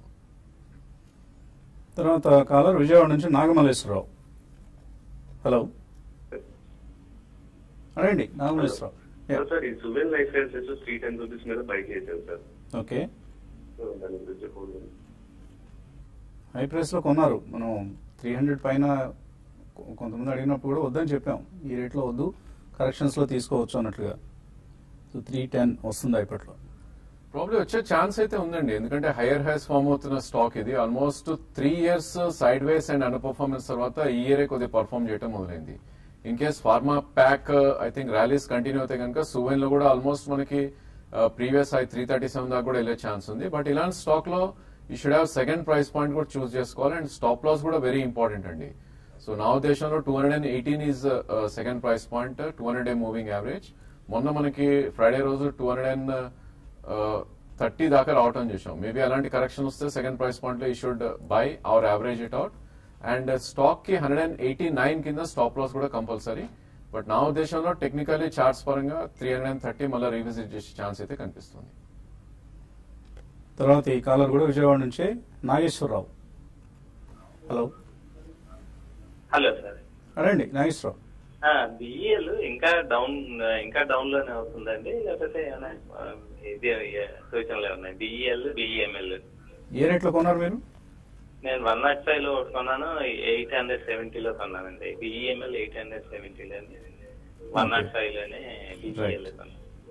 తర్వాత కాలర్ విజయవాడ నుంచి నాగమల్లేశ్వరరావు హలో అడగండి నాగమల్లేశ్వరరావు Yeah. సార్ ఈ Suven life sciences three ten rupees మీద బైక్ చేశాను సార్ ఓకే సో దాని గురించి హోల్డ్ హై ప్రైస్ లో కొన్నారు మనం త్రీ హండ్రెడ్ పైన కొ- కొంతమంది అడిగినప్పుడు కూడా వద్దని చెప్పాం ఈ రేట్లో వద్దు కరెక్షన్స్ లో తీసుకోవచ్చు అన్నట్లుగా సో త్రీ టెన్ వస్తుంది ఇప్పట్లో ప్రాబ్లీ వచ్చే ఛాన్స్ అయితే ఉందండి ఎందుకంటే హైయర్ హైస్ ఫామ్ అవుతున్న స్టాక్ ఇది almost three years sideways and under performance తర్వాత ఈ ఇయరే కొద్దిగా పర్ఫార్మ్ చేయడం మొదలైంది in case pharma pack I think rallies continue అయితే కనుక సువెన్ లో కూడా ఆల్మోస్ట్ మనకి previous high three thirty seven దాకా కూడా వెళ్ళే ఛాన్స్ ఉంది బట్ ఇలాంటి స్టాక్ లో you should have second price point కూడా చూస్ చేసుకోవాలి అండ్ స్టాప్ లాస్ కూడా వెరీ ఇంపార్టెంట్ అండి సో నా ఉద్దేశంలో two hundred and eighteen is second price point two hundred a moving average మొన్న మనకి ఫ్రైడే రోజు టూ హండ్రెడ్ అండ్ థర్టీ దాకా రావటం చూసాం మేబీ అలాంటి కరెక్షన్ వస్తే సెకండ్ ప్రైస్ పాయింట్ లో ఈ should buy our average it out and stock కి హండ్రెడ్ అండ్ ఎయిటీ నైన్ కింద స్టాప్ లాస్ కూడా కంపల్సరీ బట్ నా ఉద్దేశంలో టెక్నికల్లీ చార్ట్స్ పరంగా త్రీ హండ్రెడ్ అండ్ థర్టీ మళ్ళీ రీవిజిట్ చేసే ఛాన్స్ అయితే కనిపిస్తుంది తర్వాత ఈ కాలర్ కూడా విజయవాడ నుంచే నాగేశ్వరరావు హలో హలో సార్ అడండి నాగేశ్వరరావు బిఈఎల్ ఇంకా డౌన్ ఇంకా డౌన్ లోనే అవుతుందండి లేకపోతే ఏమైనా ఆ, ఇది ఏ, సూచనలు ఉన్నాయి బిఈఎల్ బిఈఎంఎల్ ఏ రేట్లో కొన్నారు మీరు నేను వన్ నాట్ ఫైవ్ లో ఒకటి కొన్నాను ఎయిట్ హండ్రెడ్ సెవెంటీలో కొన్నానండి బిఈఎంఎల్ ఎయిట్ హండ్రెడ్ సెవెంటీలో వన్ నాట్ ఫైవ్ లోనే బిఈఎల్ కొన్నాను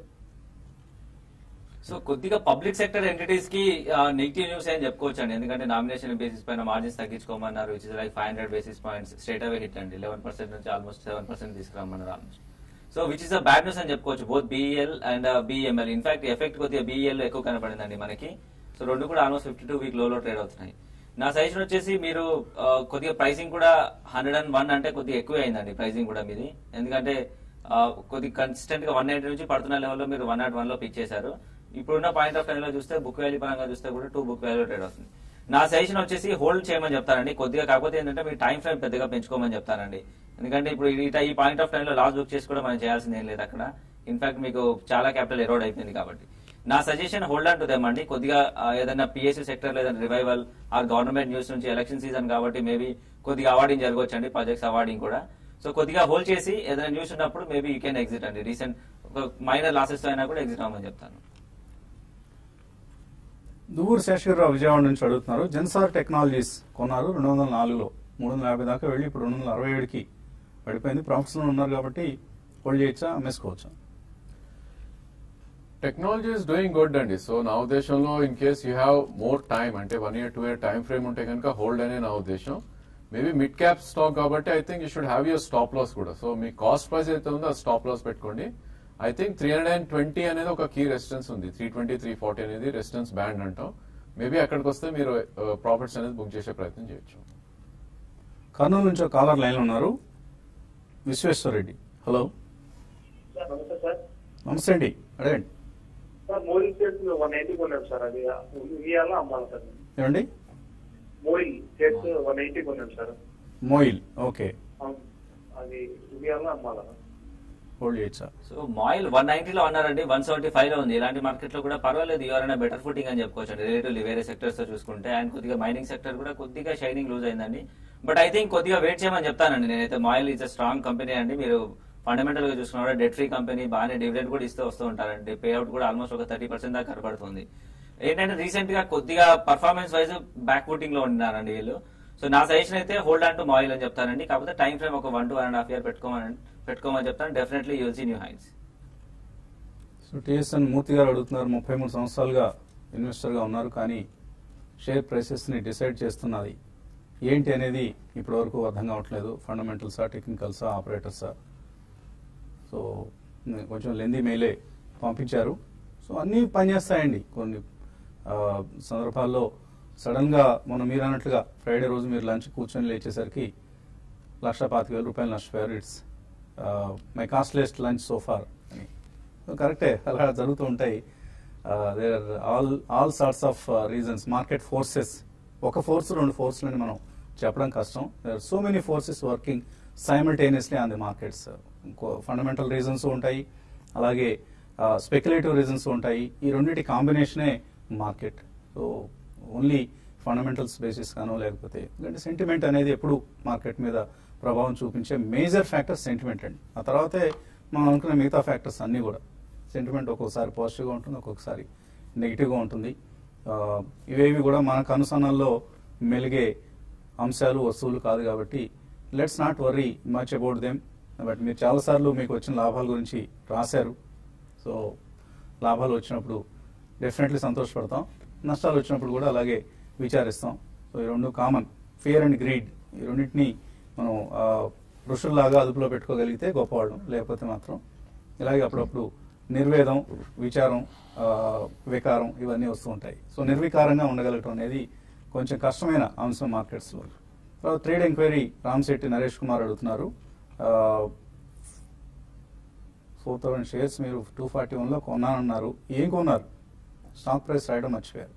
సో కొద్దిగా పబ్లిక్ సెక్టర్ ఎంటిటీస్ కి నెగిటివ్ న్యూస్ అని చెప్పుకోవచ్చు అండి ఎందుకంటే నామినేషన్ బేసిస్ పైన మార్జిన్స్ తగ్గించుకోమన్నారు which is like five hundred basis points straight away hit అండి లెవెన్ పర్సెంట్ నుంచి ఆల్మోస్ట్ సెవెన్ పర్సెంట్ తీసుకురమ్మన్నారు almost so which is a bad news అని చెప్పుకోవచ్చు both BEL and BML in fact effect కొద్దిగా BEL ఎక్కువ కనపడిందండి మనకి సో రెండు కూడా ఆల్మోస్ట్ ఫిఫ్టీ టూ వీక్ లోలో ట్రేడ్ అవుతున్నాయి నా సజెషన్ వచ్చేసి మీరు ఆ, కొద్దిగా ప్రైసింగ్ కూడా హండ్రెడ్ అండ్ వన్ అంటే కొద్దిగా ఎక్కువ అయిందండి ప్రైసింగ్ కూడా మీది ఎందుకంటే ఆ, కొద్దిగా కన్సిస్టెంట్ గా వన్ ఎయిటీ నుంచి పడుతున్న లెవెల్లో మీరు వన్ నాట్ వన్ లో పిక్ చేశారు ఇప్పుడున్న పాయింట్ ఆఫ్ టైం లో చూస్తే బుక్ వాల్యూ పరంగా చూస్తే కూడా టూ బుక్ వాల్యూ ట్రేడ్ అవుతుంది నా సజెషన్ వచ్చేసి హోల్డ్ చేయమని చెప్తానండి కొద్దిగా కాకపోతే ఏంటంటే మీరు టైం ఫ్రేమ్ పెద్దగా పెంచుకోమని చెప్తానండి ఎందుకంటే ఇప్పుడు ఈ ఈ పాయింట్ ఆఫ్ టైం లో లాస్ బుక్ చేసి కూడా మనం చేయాల్సింది ఏం లేదు అక్కడ ఇన్ఫాక్ట్ మీకు చాలా క్యాపిటల్ ఎరోడ్ అయిపోయింది కాబట్టి నా suggestion hold on to them అండి కొద్దిగా ఆ, ఏదైనా పిఎస్సీ సెక్టర్ లేదా రివైవల్ ఆర్ గవర్నమెంట్ న్యూస్ నుంచి ఎలక్షన్ సీజన్ కాబట్టి మేబీ కొద్దిగా అవార్డింగ్ జరగవచ్చు అండి ప్రాజెక్ట్స్ అవార్డింగ్ కూడా సో కొద్దిగా హోల్డ్ చేసి ఏదైనా న్యూస్ ఉన్నప్పుడు మేబీ యూ కెన్ ఎగ్జిట్ అండి రీసెంట్ ఒక మైనర్ లాసెస్ అయినా కూడా ఎగ్జిట్ అవ్వమని చెప్తాను దువ్వూరు శేషగిరిరావు విజయవాడ నుంచి అడుగుతున్నారు జెన్సార్ టెక్నాలజీస్ కొన్నారు రెండు వందల నాలుగులో మూడు వందల యాభై దాకా వెళ్ళి ఇప్పుడు రెండు వందల అరవై ఏడుకి పడిపోయింది ప్రాఫిట్స్ లో ఉన్నారు కాబట్టి హోల్డ్ చేయొచ్చా అమ్మేసుకోవచ్చా టెక్నాలజీ ఇస్ డూయింగ్ గుడ్ అండి సో నా ఉద్దేశంలో in case you have more time అంటే one year two year time frame ఉంటే కనుక హోల్డ్ అనే నా ఉద్దేశం మేబీ మిడ్ క్యాప్ స్టాక్ కాబట్టి I think you should have your stop loss కూడా సో మీ కాస్ట్ ప్రైస్ అయితే ఉందో ఆ స్టాప్ లాస్ పెట్టుకోండి I think three hundred and twenty అనేది ఒక కీ రెసిస్టెన్స్ ఉంది త్రీ ట్వంటీ త్రీ ఫార్టీ అనేది రెసిస్టెన్స్ బ్యాండ్ అంటాం మేబీ అక్కడికి వస్తే మీరు ప్రాఫిట్స్ అనేది బుక్ చేసే ప్రయత్నం చేయొచ్చు కర్నూలు నుంచి ఒక కాలర్ లైన్ ఉన్నారు విశ్వేశ్వర రెడ్డి హలో సార్ నమస్తే సార్ నమస్తే అండి అడగండి sir MOIL shares one eighty కొన్నాం సార్ అది ఇవ్వాలా అమ్మాలి సార్ ఏమండి మోయిల్ షేర్స్ వన్ ఎయిటీ కొన్నాం సార్ మోయిల్ ఓకే అవును. అది ఇవ్వాలా అమ్మాలా హోల్డ్ చేయొచ్చా సో మాయిల్ వన్ నైన్టీలో ఉన్నారండి వన్ సెవెంటీ ఫైవ్ లో ఉంది ఇలాంటి మార్కెట్ లో కూడా పర్వాలేదు ఎవరైనా బెటర్ ఫుటింగ్ అని చెప్పుకోవచ్చు అండి రిలేటివ్లీ వేరే సెక్టర్స్ తో చూసుకుంటే అండ్ కొద్దిగా మైనింగ్ సెక్టర్ కూడా కొద్దిగా షైనింగ్ లూజ్ అయిందండి బట్ ఐ థింక్ కొద్దిగా వెయిట్ చేయమని చెప్తానండి నేనైతే MOIL is a strong company అండి మీరు ఫండమెంటల్ గా చూసుకున్నా డెట్ ఫ్రీ కంపెనీ బాగానే డివిడెండ్ కూడా ఇస్తూ వస్తూ ఉంటారండి పే అవుట్ కూడా ఆల్మోస్ట్ ఒక థర్టీ పర్సెంట్ దాకా కనబడుతుంది ఏంటంటే రీసెంట్ గా కొద్దిగా పర్ఫార్మెన్స్ వైజ్ బ్యాక్ ఫుటింగ్ లో ఉన్నారండి వీళ్ళు సో నా సజెషన్ అయితే హోల్డ్ ఆన్ టు మాయిల్ అని చెప్తానండి కాకపోతే టైం ఫ్రేమ్ ఒక one to one and half year పెట్టుకోమని పెట్టుకోమని చెప్తాను definitely you'll see new heights so TSN Murthy గారు అడుగుతున్నారు ముప్పై మూడు సంవత్సరాలుగా ఇన్వెస్టర్గా ఉన్నారు కానీ షేర్ ప్రైసెస్ని డిసైడ్ చేస్తున్నది ఏంటి అనేది ఇప్పటివరకు అర్థం కావట్లేదు ఫండమెంటల్సా టెక్నికల్సా ఆపరేటర్సా సో నేను కొంచెం లెంది మెయిలే పంపించారు సో అన్నీ పనిచేస్తాయండి కొన్ని ఆ, సందర్భాల్లో సడన్గా మొన్న మీరు అన్నట్లుగా ఫ్రైడే రోజు మీరు లంచ్ కూర్చొని లేచేసరికి లక్ష పాతిక వేల రూపాయలు నష్టపోయారు it's my costliest lunch so far అని కరెక్టే అలా జరుగుతూ ఉంటాయి there all all sorts of reasons market forces ఒక ఫోర్స్ రెండు ఫోర్స్లని మనం చెప్పడం కష్టం there so many forces working simultaneously on the markets fundamental reasons ఉంటాయి అలాగే స్పెక్యులేటివ్ రీజన్స్ ఉంటాయి ఈ రెండింటి కాంబినేషనే market so only fundamentals basis గానో లేకపోతే ఎందుకంటే సెంటిమెంట్ అనేది ఎప్పుడు మార్కెట్ మీద ప్రభావం చూపించే మేజర్ ఫ్యాక్టర్ సెంటిమెంట్ అండి ఆ తర్వాతే మనం అనుకునే మిగతా ఫ్యాక్టర్స్ అన్నీ కూడా సెంటిమెంట్ ఒక్కొక్కసారి పాజిటివ్గా ఉంటుంది ఒక్కొక్కసారి నెగిటివ్గా ఉంటుంది ఆ, ఇవేవి కూడా మనకు అనుసరణలో మెలిగే అంశాలు వస్తువులు కాదు కాబట్టి let's not worry much about them but మీరు చాలాసార్లు మీకు వచ్చిన లాభాల గురించి రాశారు సో లాభాలు వచ్చినప్పుడు డెఫినెట్లీ సంతోషపడతాం నష్టాలు వచ్చినప్పుడు కూడా అలాగే విచారిస్తాం సో ఈ రెండు కామన్ ఫియర్ అండ్ గ్రీడ్ ఈ రెండింటిని మనం ఆ, ఋషుల్లాగా అదుపులో పెట్టుకోగలిగితే గొప్పవాళ్ళం లేకపోతే మాత్రం ఇలాగే అప్పుడప్పుడు నిర్వేదం విచారం ఆ, వికారం ఇవన్నీ వస్తూ ఉంటాయి సో నిర్వికారంగా ఉండగలగటం అనేది కొంచెం కష్టమైన అంశం మార్కెట్స్లో తర్వాత ట్రేడ్ ఎంక్వైరీ రామ్శెట్టి నరేష్ కుమార్ అడుగుతున్నారు ఫోర్ థౌసండ్ షేర్స్ మీరు టూ ఫార్టీ వన్లో కొన్నానన్నారు ఏం కొన్నారు స్టాక్ ప్రైస్ రాయడం మర్చిపోయారు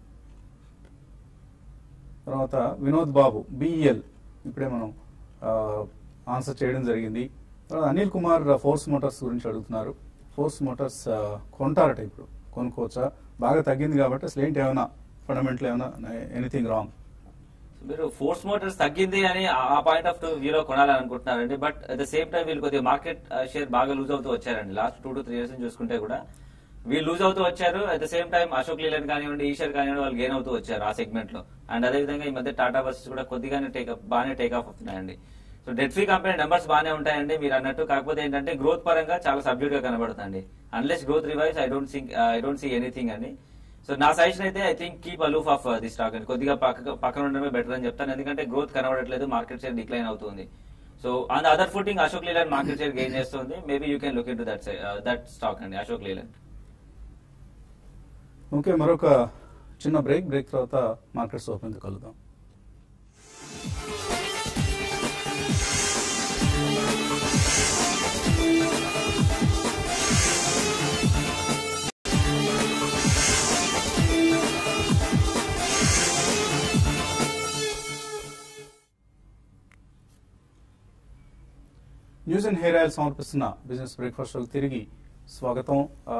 తర్వాత వినోద్ బాబు బిఈఎల్ ఇప్పుడే మనం ఆన్సర్ చేయడం జరిగింది తర్వాత అనిల్ కుమార్ ఫోర్స్ మోటార్స్ గురించి అడుగుతున్నారు ఫోర్స్ మోటార్స్ ఆ, కొంటారట ఇప్పుడు కొనుక్కోవచ్చా బాగా తగ్గింది కాబట్టి అసలు ఏంటి ఏమైనా ఫండమెంటల్ ఏమైనా ఎనీథింగ్ రాంగ్ మీరు ఫోర్స్ మోటార్స్ తగ్గింది అని ఆ పాయింట్ ఆఫ్ వ్యూలో కొనాలని అనుకుంటున్నారండి but at the same time వీళ్ళు కొద్దిగా మార్కెట్ షేర్ బాగా లూజ్ అవుతూ వచ్చారండి last two to three years చూసుకుంటే కూడా వీళ్ళు లూజ్ అవుతూ వచ్చారు at the same time Ashok Leyland కానివ్వండి ఈషర్ కానివ్వండి వాళ్ళు గెయిన్ అవుతూ వచ్చారు ఆ సెగ్మెంట్ లో అండ్ అదే విధంగా ఈ మధ్య టాటా బస్సెస్ కూడా కొద్దిగానే టేక్ బాగానే టేక్ ఆఫ్ అవుతున్నాయండి so debt free company numbers బాగానే ఉంటాయండి మీరు అన్నట్టు కాకపోతే ఏంటంటే గ్రోత్ పరంగా చాలా సబ్డ్యూట్ గా కనబడుతుంది unless growth revise I don't think I don't see anything అండి సో నా సజెషన్ అయితే I think keep aloof of the stock అండి కొద్దిగా పక్క పక్కన ఉండడమే బెటర్ అని చెప్తాను ఎందుకంటే గ్రోత్ కనబడట్లేదు మార్కెట్ షేర్ డిక్లైన్ అవుతుంది so on the other footing Ashok Leyland market share gain చేస్తుంది maybe you can look into that that stock అండి అశోక్ లేలాండ్ ఓకే మరొక చిన్న బ్రేక్ బ్రేక్ తర్వాత మార్కెట్స్ ఓపెన్ కలుద్దాం న్యూస్ అండ్ హెయిర్ ఆయిల్ సమర్పిస్తున్న business breakfast షోకి తిరిగి స్వాగతం ఆ,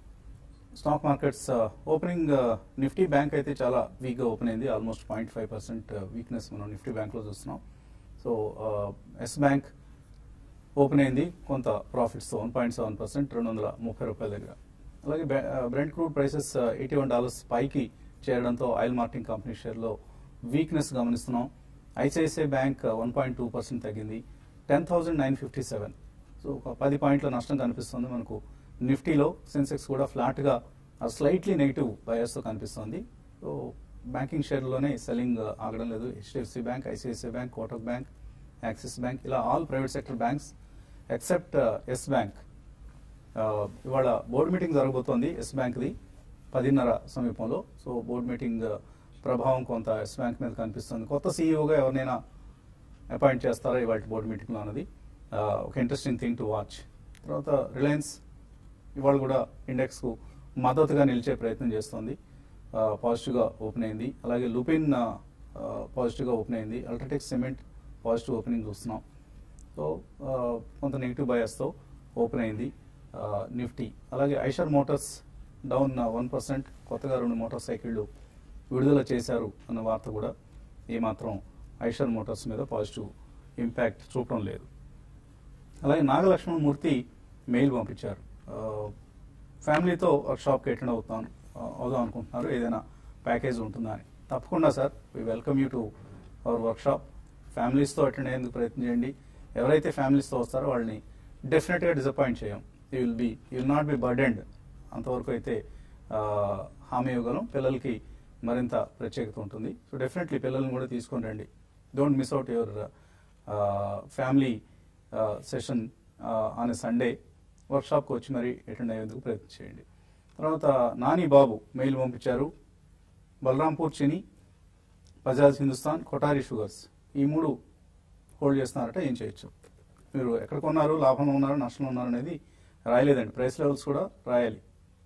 స్టాక్ మార్కెట్స్ ఆ, ఓపెనింగ్ ఆ, నిఫ్టీ బ్యాంక్ అయితే చాలా వీక్గా ఓపెన్ అయింది almost point five percent weakness మనం నిఫ్టీ బ్యాంక్లో చూస్తున్నాం సో ఆ, ఎస్ బ్యాంక్ ఓపెన్ అయింది కొంత ప్రాఫిట్స్తో వన్ పాయింట్ సెవెన్ పర్సెంట్ రెండు వందల ముప్పై రూపాయల దగ్గర అలాగే బ్రె- ఆ, Brent crude prices eighty one dollars పైకి చేరడంతో ఆయిల్ మార్కెటింగ్ కంపెనీ షేర్లో వీక్నెస్ గమనిస్తున్నాం ICICI bank one point two percent తగ్గింది ten thousand nine fifty seven so ఒక పది పాయింట్ల నష్టం కనిపిస్తుంది మనకు నిఫ్టీలో సెన్సెక్స్ కూడా ఫ్లాట్గా స్లైట్లీ నెగిటివ్ బయర్స్తో కనిపిస్తుంది సో బ్యాంకింగ్ షేర్లోనే సెల్లింగ్ ఆగడం లేదు HDFC bank ICICI bank Kotak bank Axis bank ఇలా all private sector banks except Yes bank ఆ, ఇవాళ బోర్డు మీటింగ్ జరగబోతోంది ఎస్ బ్యాంక్ది పదిన్నర సమీపంలో సో బోర్డు మీటింగ్ ఆ, ప్రభావం కొంత ఎస్ బ్యాంక్ మీద కనిపిస్తుంది కొత్త సీఈఓగా ఎవరినైనా అపాయింట్ చేస్తారా ఇవాళ బోర్డు మీటింగ్లో అన్నది ఆ, ఒక ఇంట్రెస్టింగ్ థింగ్ టు వాచ్ తర్వాత రిలయన్స్ ఇవాళ కూడా ఇండెక్స్కు మద్దతుగా నిలిచే ప్రయత్నం చేస్తోంది ఆ, పాజిటివ్గా ఓపెన్ అయింది అలాగే లుపిన్ ఆ, ఆ, పాజిటివ్గా ఓపెన్ అయింది అల్ట్రాటెక్ సిమెంట్ పాజిటివ్ ఓపెనింగ్ చూస్తున్నాం సో ఆ, కొంత నెగిటివ్ బయాస్తో ఓపెన్ అయింది ఆ, నిఫ్టీ అలాగే Eicher Motors down one percent కొత్తగా రెండు మోటార్ సైకిళ్ళు విడుదల చేశారు అన్న వార్త కూడా ఏమాత్రం ఐషర్ మోటార్స్ మీద పాజిటివ్ ఇంపాక్ట్ చూపడం లేదు అలాగే నాగలక్ష్మణ మూర్తి మెయిల్ పంపించారు ఆ, ఫ్యామిలీతో వర్క్ షాప్కి అటెండ్ అవుతాను ఆ, అవుదాం అనుకుంటున్నారు ఏదైనా ప్యాకేజ్ ఉంటుందా అని తప్పకుండా sir we welcome you to our workshop ఫ్యామిలీస్తో అటెండ్ అయ్యేందుకు ప్రయత్నం చేయండి ఎవరైతే ఫ్యామిలీస్తో వస్తారో వాళ్ళని డెఫినెట్గా డిసప్పాయింట్ చేయం you will be you will not be burdened అంతవరకు అయితే ఆ, హామీ ఇవ్వగలం పిల్లలకి మరింత ప్రత్యేకత ఉంటుంది సో డెఫినెట్లీ పిల్లల్ని కూడా తీసుకొని రండి don't miss out your family session on Sunday వర్క్షాప్కి వచ్చి మరి అటెండ్ అయ్యేందుకు ప్రయత్నం చేయండి తర్వాత నాని బాబు మెయిల్ పంపించారు బలరాంపూర్ చిని బజాజ్ హిందుస్థాన్ కొటారి షుగర్స్ ఈ మూడు హోల్డ్ చేస్తున్నారట ఏం చేయొచ్చు మీరు ఎక్కడ కొన్నారు లాభంలో ఉన్నారు నష్టంలో ఉన్నారు అనేది రాయలేదండి ప్రైస్ లెవెల్స్ కూడా రాయాలి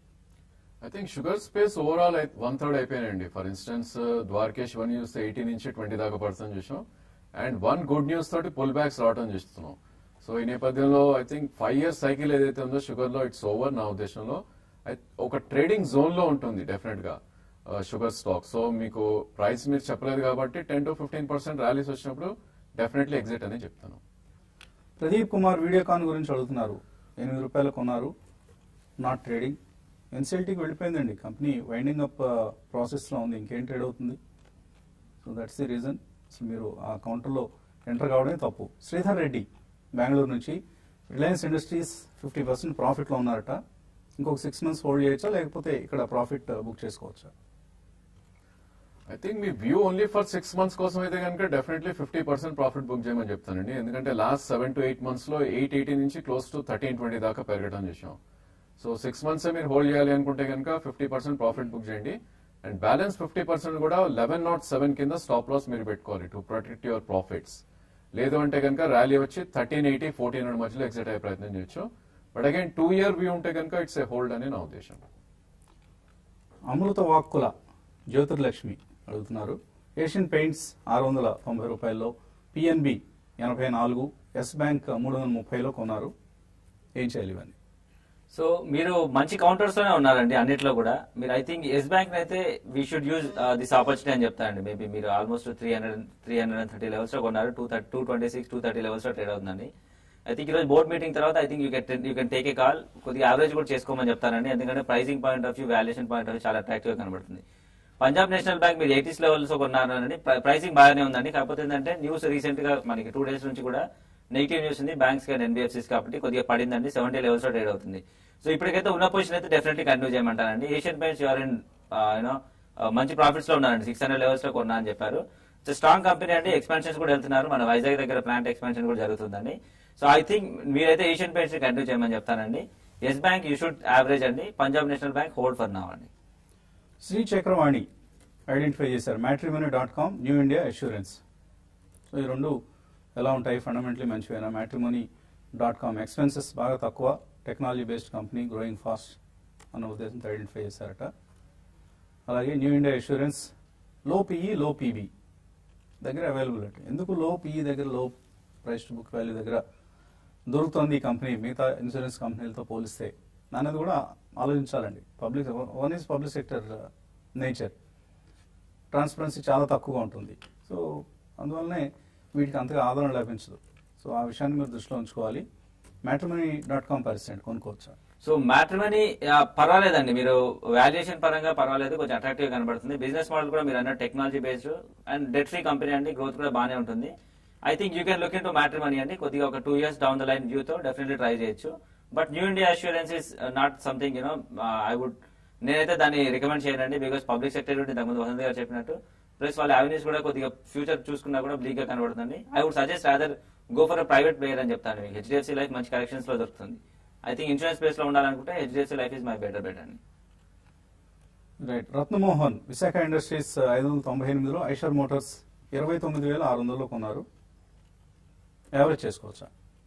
I think sugar space overall one third అయిపోయానండి ఫర్ ఇన్స్టెన్స్ ద్వారకేష్ వన్ చూస్తే ఎయిటీ నుంచి ట్వంటీ దాకా పర్సెంట్ చూసాం అండ్ వన్ గుడ్ న్యూస్ తోటి పుల్ బ్యాక్స్ రావడం చూస్తున్నాం సో ఈ నేపథ్యంలో I think five years cycle ఏదైతే ఉందో షుగర్ లో ఇట్స్ ఓవర్ నా ఉద్దేశంలో I- ఒక ట్రేడింగ్ జోన్ లో ఉంటుంది డెఫినెట్ గా షుగర్ స్టాక్ సో మీకు ప్రైస్ మీరు చెప్పలేదు కాబట్టి ten to fifteen percent rallies వచ్చినప్పుడు డెఫినెట్లీ ఎగ్జిట్ అని చెప్తాను ప్రదీప్ కుమార్ వీడియోకాన్ గురించి అడుగుతున్నారు ఎనిమిది రూపాయలు కొన్నారు నాట్ ట్రేడింగ్ ఎన్సిఎల్టీకి వెళ్ళిపోయిందండి కంపెనీ వైండింగ్ అప్ ప్రాసెస్లో ఉంది ఇంకేం ట్రేడ్ అవుతుంది సో దట్స్ ది రీజన్ అసలు మీరు ఆ కౌంటర్లో ఎంటర్ కావడమే తప్పు శ్రీధర్ రెడ్డి బెంగళూరు నుంచి రిలయన్స్ ఇండస్ట్రీస్ ఫిఫ్టీ పర్సెంట్ ప్రాఫిట్లో ఉన్నారట ఇంకొక సిక్స్ మంత్స్ హోల్డ్ చేయొచ్చా లేకపోతే ఇక్కడ ప్రాఫిట్ బుక్ చేసుకోవచ్చా ఐ థింక్ మీ view only for six months కోసం అయితే కనుక definitely fifty percent profit book చేయమని చెప్తానండి ఎందుకంటే last seven to eight months లో ఎయిట్ ఎయిటీ నుంచి క్లోజ్ టు థర్టీన్ ట్వంటీ దాకా పెరగడం చూసాం సో సిక్స్ మంత్స్ మీరు హోల్డ్ చేయాలి అనుకుంటే కనుక ఫిఫ్టీ పర్సెంట్ ప్రాఫిట్ బుక్ చేయండి అండ్ బ్యాలెన్స్ ఫిఫ్టీ పర్సెంట్ కూడా లెవెన్ నాట్ సెవెన్ కింద స్టాప్ లాస్ మీరు పెట్టుకోవాలి టు ప్రొటెక్ట్ యువర్ ప్రాఫిట్స్ లేదు అంటే కనుక ర్యాలీ వచ్చి థర్టీన్ ఎయిటీ ఫోర్టీన్ హండ్రెడ్ మధ్యలో ఎగ్జిట్ అయ్యే ప్రయత్నం చేయొచ్చు but again two year view ఉంటే కనుక ఇట్స్ ఏ హోల్డ్ అని నా ఉద్దేశం అమృత వాక్కుల జ్యోతిర్లక్ష్మి అడుగుతున్నారు ఏషియన్ పెయింట్స్ ఆరు వందల తొంభై రూపాయల్లో పిఎన్బి ఎనభై నాలుగు ఎస్ బ్యాంక్ మూడు వందల ముప్పైలో కొన్నారు ఏం చేయాలి ఇవన్నీ సో మీరు మంచి కౌంటర్స్ లోనే ఉన్నారండి అన్నిట్లో కూడా మీరు ఐ థింక్ ఎస్ బ్యాంక్ అయితే we should use this opportunity అని చెప్తానండి మేబీ మీరు almost three hundred three hundred and thirty levels లో కొన్నారు two thirty two twenty six two thirty levels లో ట్రేడ్ అవుతుందండి ఐ థింక్ ఈరోజు బోర్డ్ మీటింగ్ తర్వాత I think you can you can take a call కొద్దిగా average కూడా చేసుకోమని చెప్తానండి ఎందుకంటే pricing point of view valuation point of view చాలా అట్రాక్టివ్ గా కనబడుతుంది పంజాబ్ నేషనల్ బ్యాంక్ మీరు ఎయిటీస్ లెవెల్స్ కొన్నారండి ప్రైసింగ్ బాగానే ఉందండి కాకపోతే ఏంటంటే న్యూస్ రీసెంట్ గా మనకి టూ డేస్ నుంచి కూడా నెగిటివ్ న్యూస్ ఉంది బ్యాంక్స్ కానీ ఎన్బిఎఫ్సిస్ కాబట్టి కొద్దిగా పడిందండి సెవెంటీ లెవెల్స్ లో ట్రేడ్ అవుతుంది సో ఇప్పటికైతే ఉన్న పొజిషన్ అయితే డెఫినెట్లీ కంటిన్యూ చేయమంటానండి Asian Paints you are in you know మంచి ప్రాఫిట్స్ లో ఉన్నారండి సిక్స్ హండ్రెడ్ లెవెల్స్ లో కొన్నా అని చెప్పారు ఇట్స్ స్ట్రాంగ్ కంపెనీ అండి ఎక్స్పాన్షన్స్ కూడా వెళ్తున్నారు మన వైజాగ్ దగ్గర ప్లాంట్ ఎక్స్పాన్షన్ కూడా జరుగుతుందండి సో ఐ థింక్ మీరైతే ఏషియన్ పెయింట్స్ కంటిన్యూ చేయమని చెప్తానండి Yes Bank you should average అండి Punjab National Bank hold for now అండి శ్రీ చక్రవాణి ఐడెంటిఫై చేశారు Matrimony dot com New India Assurance so ఈ రెండు ఎలా ఉంటాయి ఫండమెంటలీ మంచివేనా మ్యాట్రిమనీ డాట్ కామ్ ఎక్స్పెన్సెస్ బాగా తక్కువ technology based company growing fast అన్న ఉద్దేశంతో ఐడెంటిఫై చేశారట అలాగే న్యూ ఇండియా అష్యూరెన్స్ లో పిఈ లో పీబీ దగ్గర అవైలబిలిటీ ఎందుకు లో పిఈ దగ్గర లో ప్రైస్ టు బుక్ వాల్యూ దగ్గర దొరుకుతుంది ఈ కంపెనీ మిగతా ఇన్సూరెన్స్ కంపెనీలతో పోలిస్తే అన్నది కూడా ఆలోచించాలండి public one is public sector nature transparency చాలా తక్కువగా ఉంటుంది సో అందువల్లనే వీటికి అంతగా ఆదరణ లభించదు సో ఆ విషయాన్ని మీరు దృష్టిలో ఉంచుకోవాలి మ్యాట్రిమనీ డాట్ కామ్ పరిస్థితి కొనుక్కోవచ్చా సో మ్యాట్రిమనీ పర్వాలేదండి మీరు వాల్యుయేషన్ పరంగా పర్వాలేదు కొంచెం అట్రాక్టివ్ కనబడుతుంది బిజినెస్ మోడల్ కూడా మీరు అన్న technology based and debt free company అండి గ్రోత్ కూడా బాగానే ఉంటుంది I think you can look into Matrimony అండి కొద్దిగా ఒక two years down the line వ్యూతో డెఫినెట్లీ ట్రై చేయొచ్చు but New India Assurance is not something you know I would నేనైతే దాన్ని రికమెండ్ చేయనండి బికాస్ పబ్లిక్ సెక్టర్ గురించి ఇంతకుముందు వసంత్ గారు చెప్పినట్టు ప్లస్ వాళ్ళ అవెన్యూస్ కూడా కొద్దిగా ఫ్యూచర్ చూసుకున్నా కూడా బ్లీక్ గా కనబడుతుంది I would suggest rather go for private player అని చెప్తాను మీకు హెచ్డిఎఫ్సి లైఫ్ మంచి కరెక్షన్స్ లో దొరుకుతుంది ఐ థింక్ ఇన్సూరెన్స్ బేస్ లో ఉండాలనుకుంటే HDFC Life is my better better అండి రైట్ రత్నమోహన్ విశాఖ ఇండస్ట్రీస్ ఐదు వందల తొంభై ఎనిమిదిలో ఐషర్ మోటార్స్ ఇరవై తొమ్మిది వేల ఆరు వందలలో కొన్నారు యావరేజ్ చేసుకోవచ్చా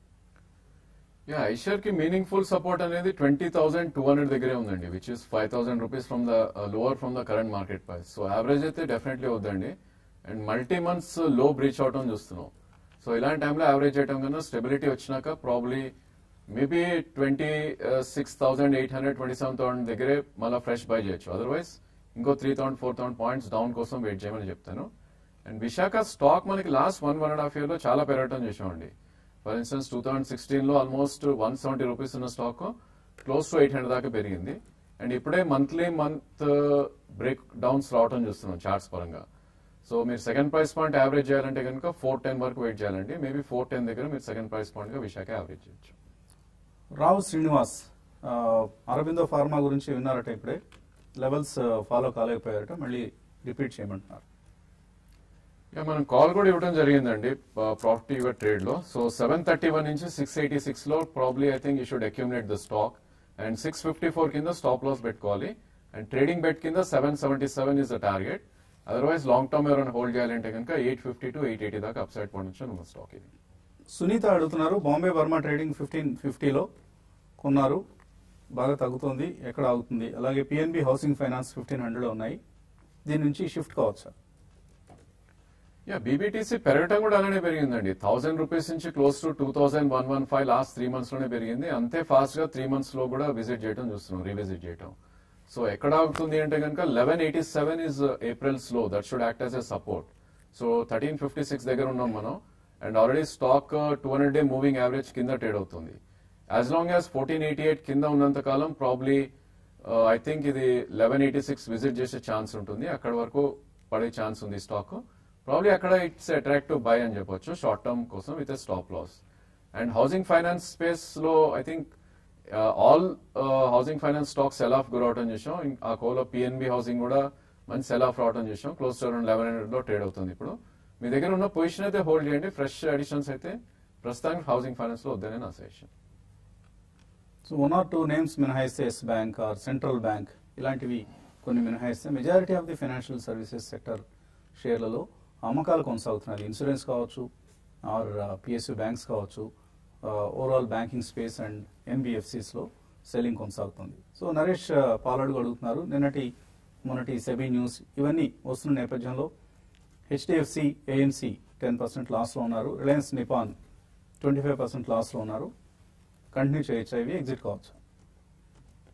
యా ఐషర్ కి మీనింగ్ఫుల్ సపోర్ట్ అనేది ట్వంటీ థౌసండ్ టూ హండ్రెడ్ దగ్గరే ఉందండి which is five thousand rupees from the lower from the current market price so average అయితే డెఫినెట్లీ వద్దండి అండ్ మల్టీ మంత్స్ లో బ్రీచ్ అవటం చూస్తున్నాం సో ఇలాంటి టైంలో యావరేజ్ చేయడం కన్నా స్టెబిలిటీ వచ్చినాక probably maybe twenty six thousand eight hundred twenty seven thousand దగ్గరే మళ్ళీ ఫ్రెష్ బై చేయొచ్చు అదర్వైజ్ ఇంకో three thousand four thousand points down కోసం వెయిట్ చేయమని చెప్తాను అండ్ విశాఖ స్టాక్ మనకి last one one and half year లో చాలా పెరగటం చేసామండి for instance two thousand sixteen లో ఆల్మోస్ట్ వన్ సెవెంటీ రూపీస్ ఉన్న stock close to eight hundred దాకా పెరిగింది అండ్ ఇప్పుడే మంత్లీ మంత్ బ్రేక్ డౌన్స్ రావటం చూస్తున్నాం చార్ట్స్ పరంగా సో మీరు సెకండ్ ప్రైస్ పాయింట్ యావరేజ్ చేయాలంటే కనుక ఫోర్ టెన్ వరకు వెయిట్ చేయాలండి మేబీ ఫోర్ టెన్ దగ్గర మీరు సెకండ్ ప్రైస్ పాయింట్ గా విశాఖ యావరేజ్ చేయొచ్చు రావు శ్రీనివాస్ ఆ, అరబిందో ఫార్మా గురించి విన్నారట ఇప్పుడే లెవెల్స్ ఫాలో కాలేకపోయారట మళ్ళీ రిపీట్ చేయమంటున్నారు యా మనం కాల్ కూడా ఇవ్వడం జరిగిందండి ప్రాఫిట్ యువర్ ట్రేడ్ లో సో సెవెన్ థర్టీ వన్ నుంచి సిక్స్ ఎయిటీ సిక్స్ లో probably I think you should accumulate the stock and six fifty four కింద స్టాప్ లాస్ పెట్టుకోవాలి అండ్ ట్రేడింగ్ బెట్ కింద seven seventy seven is the target otherwise long term ఎవరైనా hold చేయాలంటే కనుక eight fifty to eight eighty దాకా upside potential ఉన్న stock ఇది సునీత అడుగుతున్నారు బాంబే బర్మా ట్రేడింగ్ ఫిఫ్టీన్ ఫిఫ్టీలో కొన్నారు బాగా తగ్గుతోంది ఎక్కడ ఆగుతుంది అలాగే PNB housing finance fifteen hundred ఉన్నాయి దీని నుంచి షిఫ్ట్ కావచ్చా యా బీబీటీసీ పెరగటం కూడా అలానే పెరిగిందండి థౌసండ్ రూపీస్ నుంచి close to two thousand one one five last three months లోనే పెరిగింది అంతే ఫాస్ట్ గా త్రీ మంత్స్ లో కూడా విజిట్ చేయడం చూస్తున్నాం రీవిజిట్ చేయడం సో ఎక్కడ ఆగుతుంది అంటే కనుక eleven eighty seven is April's low that should act as a support so thirteen fifty six దగ్గర ఉన్నాం మనం and already stock two hundred day moving average కింద ట్రేడ్ అవుతుంది as long as fourteen eighty eight కింద ఉన్నంత కాలం probably I think ఇది eleven eighty six visit చేసే ఛాన్స్ ఉంటుంది అక్కడ వరకు పడే ఛాన్స్ ఉంది స్టాక్ ప్రాబ్లీ అక్కడ ఇట్స్ అట్రాక్టివ్ బై అని చెప్పొచ్చు షార్ట్ టర్మ్ కోసం with stop loss and housing finance space లో I think all housing finance stock sell off గురవటం చూసాం ఇం- ఆ కోలో పిఎన్బి హౌసింగ్ కూడా మంచి సెల్ ఆఫ్ రావటం చూసాం close to around eleven hundred లో ట్రేడ్ అవుతుంది ఇప్పుడు మీ దగ్గర ఉన్న పొజిషన్ అయితే హోల్డ్ చేయండి ఫ్రెష్ అడిషన్స్ అయితే ప్రస్తుతానికి హౌసింగ్ ఫైనాన్స్ లో వద్దనే నా suggestion so one or two names మినహాయిస్తే Yes Bank or Central Bank ఇలాంటివి కొన్ని మినహాయిస్తే majority of the financial services sector షేర్లలో అమ్మకాలు కొనసాగుతున్నాయి ఇన్సూరెన్స్ కావచ్చు ఆర్ పిఎస్యు బ్యాంక్స్ కావచ్చు ఓవరాల్ బ్యాంకింగ్ స్పేస్ అండ్ ఎన్బిఎఫ్సిస్లో సెల్లింగ్ కొనసాగుతుంది సో నరేష్ uh, పాలడుగు అడుగుతున్నారు నిన్నటి మొన్నటి సెబీ న్యూస్ ఇవన్నీ వస్తున్న నేపథ్యంలో హెచ్డిఎఫ్సి ఏఎంసి టెన్ పర్సెంట్ లాస్లో ఉన్నారు Reliance Nippon twenty five percent లాస్లో ఉన్నారు కంటిన్యూ చేయొచ్చా ఇవి ఎగ్జిట్ కావచ్చు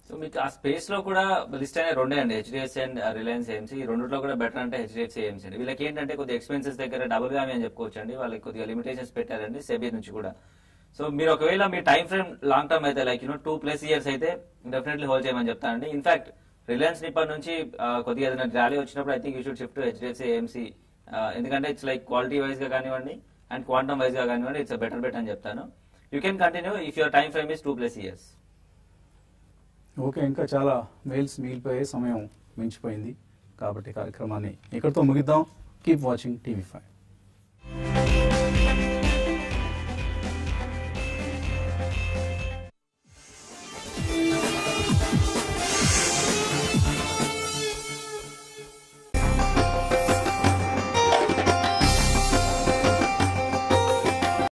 సో మీకు ఆ స్పేస్ లో కూడా లిస్ట్ అనేది రెండే అండి హెచ్డిఎఫ్సి అండ్ రిలయన్స్ ఏఎంసీ ఈ రెండిట్లో కూడా బెటర్ అంటే హెచ్డిఎఫ్సి ఏఎంసీ అండి వీళ్ళకి ఏంటంటే కొద్దిగా ఎక్స్పెన్సెస్ దగ్గర డబుల్ గా అని చెప్పుకోవచ్చు అండి వాళ్ళకి కొద్దిగా లిమిటేషన్స్ పెట్టారండి సెబీ నుంచి కూడా సో మీరు ఒకవేళ మీ టైం ఫ్రేమ్ లాంగ్ టర్మ్ అయితే like you know two plus years అయితే డెఫినెట్లీ హోల్డ్ చేయమని చెప్తానండి ఇన్ఫాక్ట్ రిలయన్స్ నిప్పటి నుంచి ఆ, కొద్దిగా ఏదైనా ర్యాలీ వచ్చినప్పుడు I think you should shift to HDFC AMC ఎందుకంటే ఇట్స్ లైక్ క్వాలిటీ వైజ్ గా కానివ్వండి అండ్ క్వాంటమ్ వైజ్ గా కానివ్వండి ఇట్స్ బెటర్ బెట్ అని చెప్తాను you can continue if your time frame is two plus years okay ఇంకా చాలా మెయిల్స్ మిగిలిపోయే సమయం మించిపోయింది కాబట్టి కార్యక్రమాన్ని ఇక్కడితో ముగిద్దాం కీప్ వాచింగ్ టీవీ ఫైవ్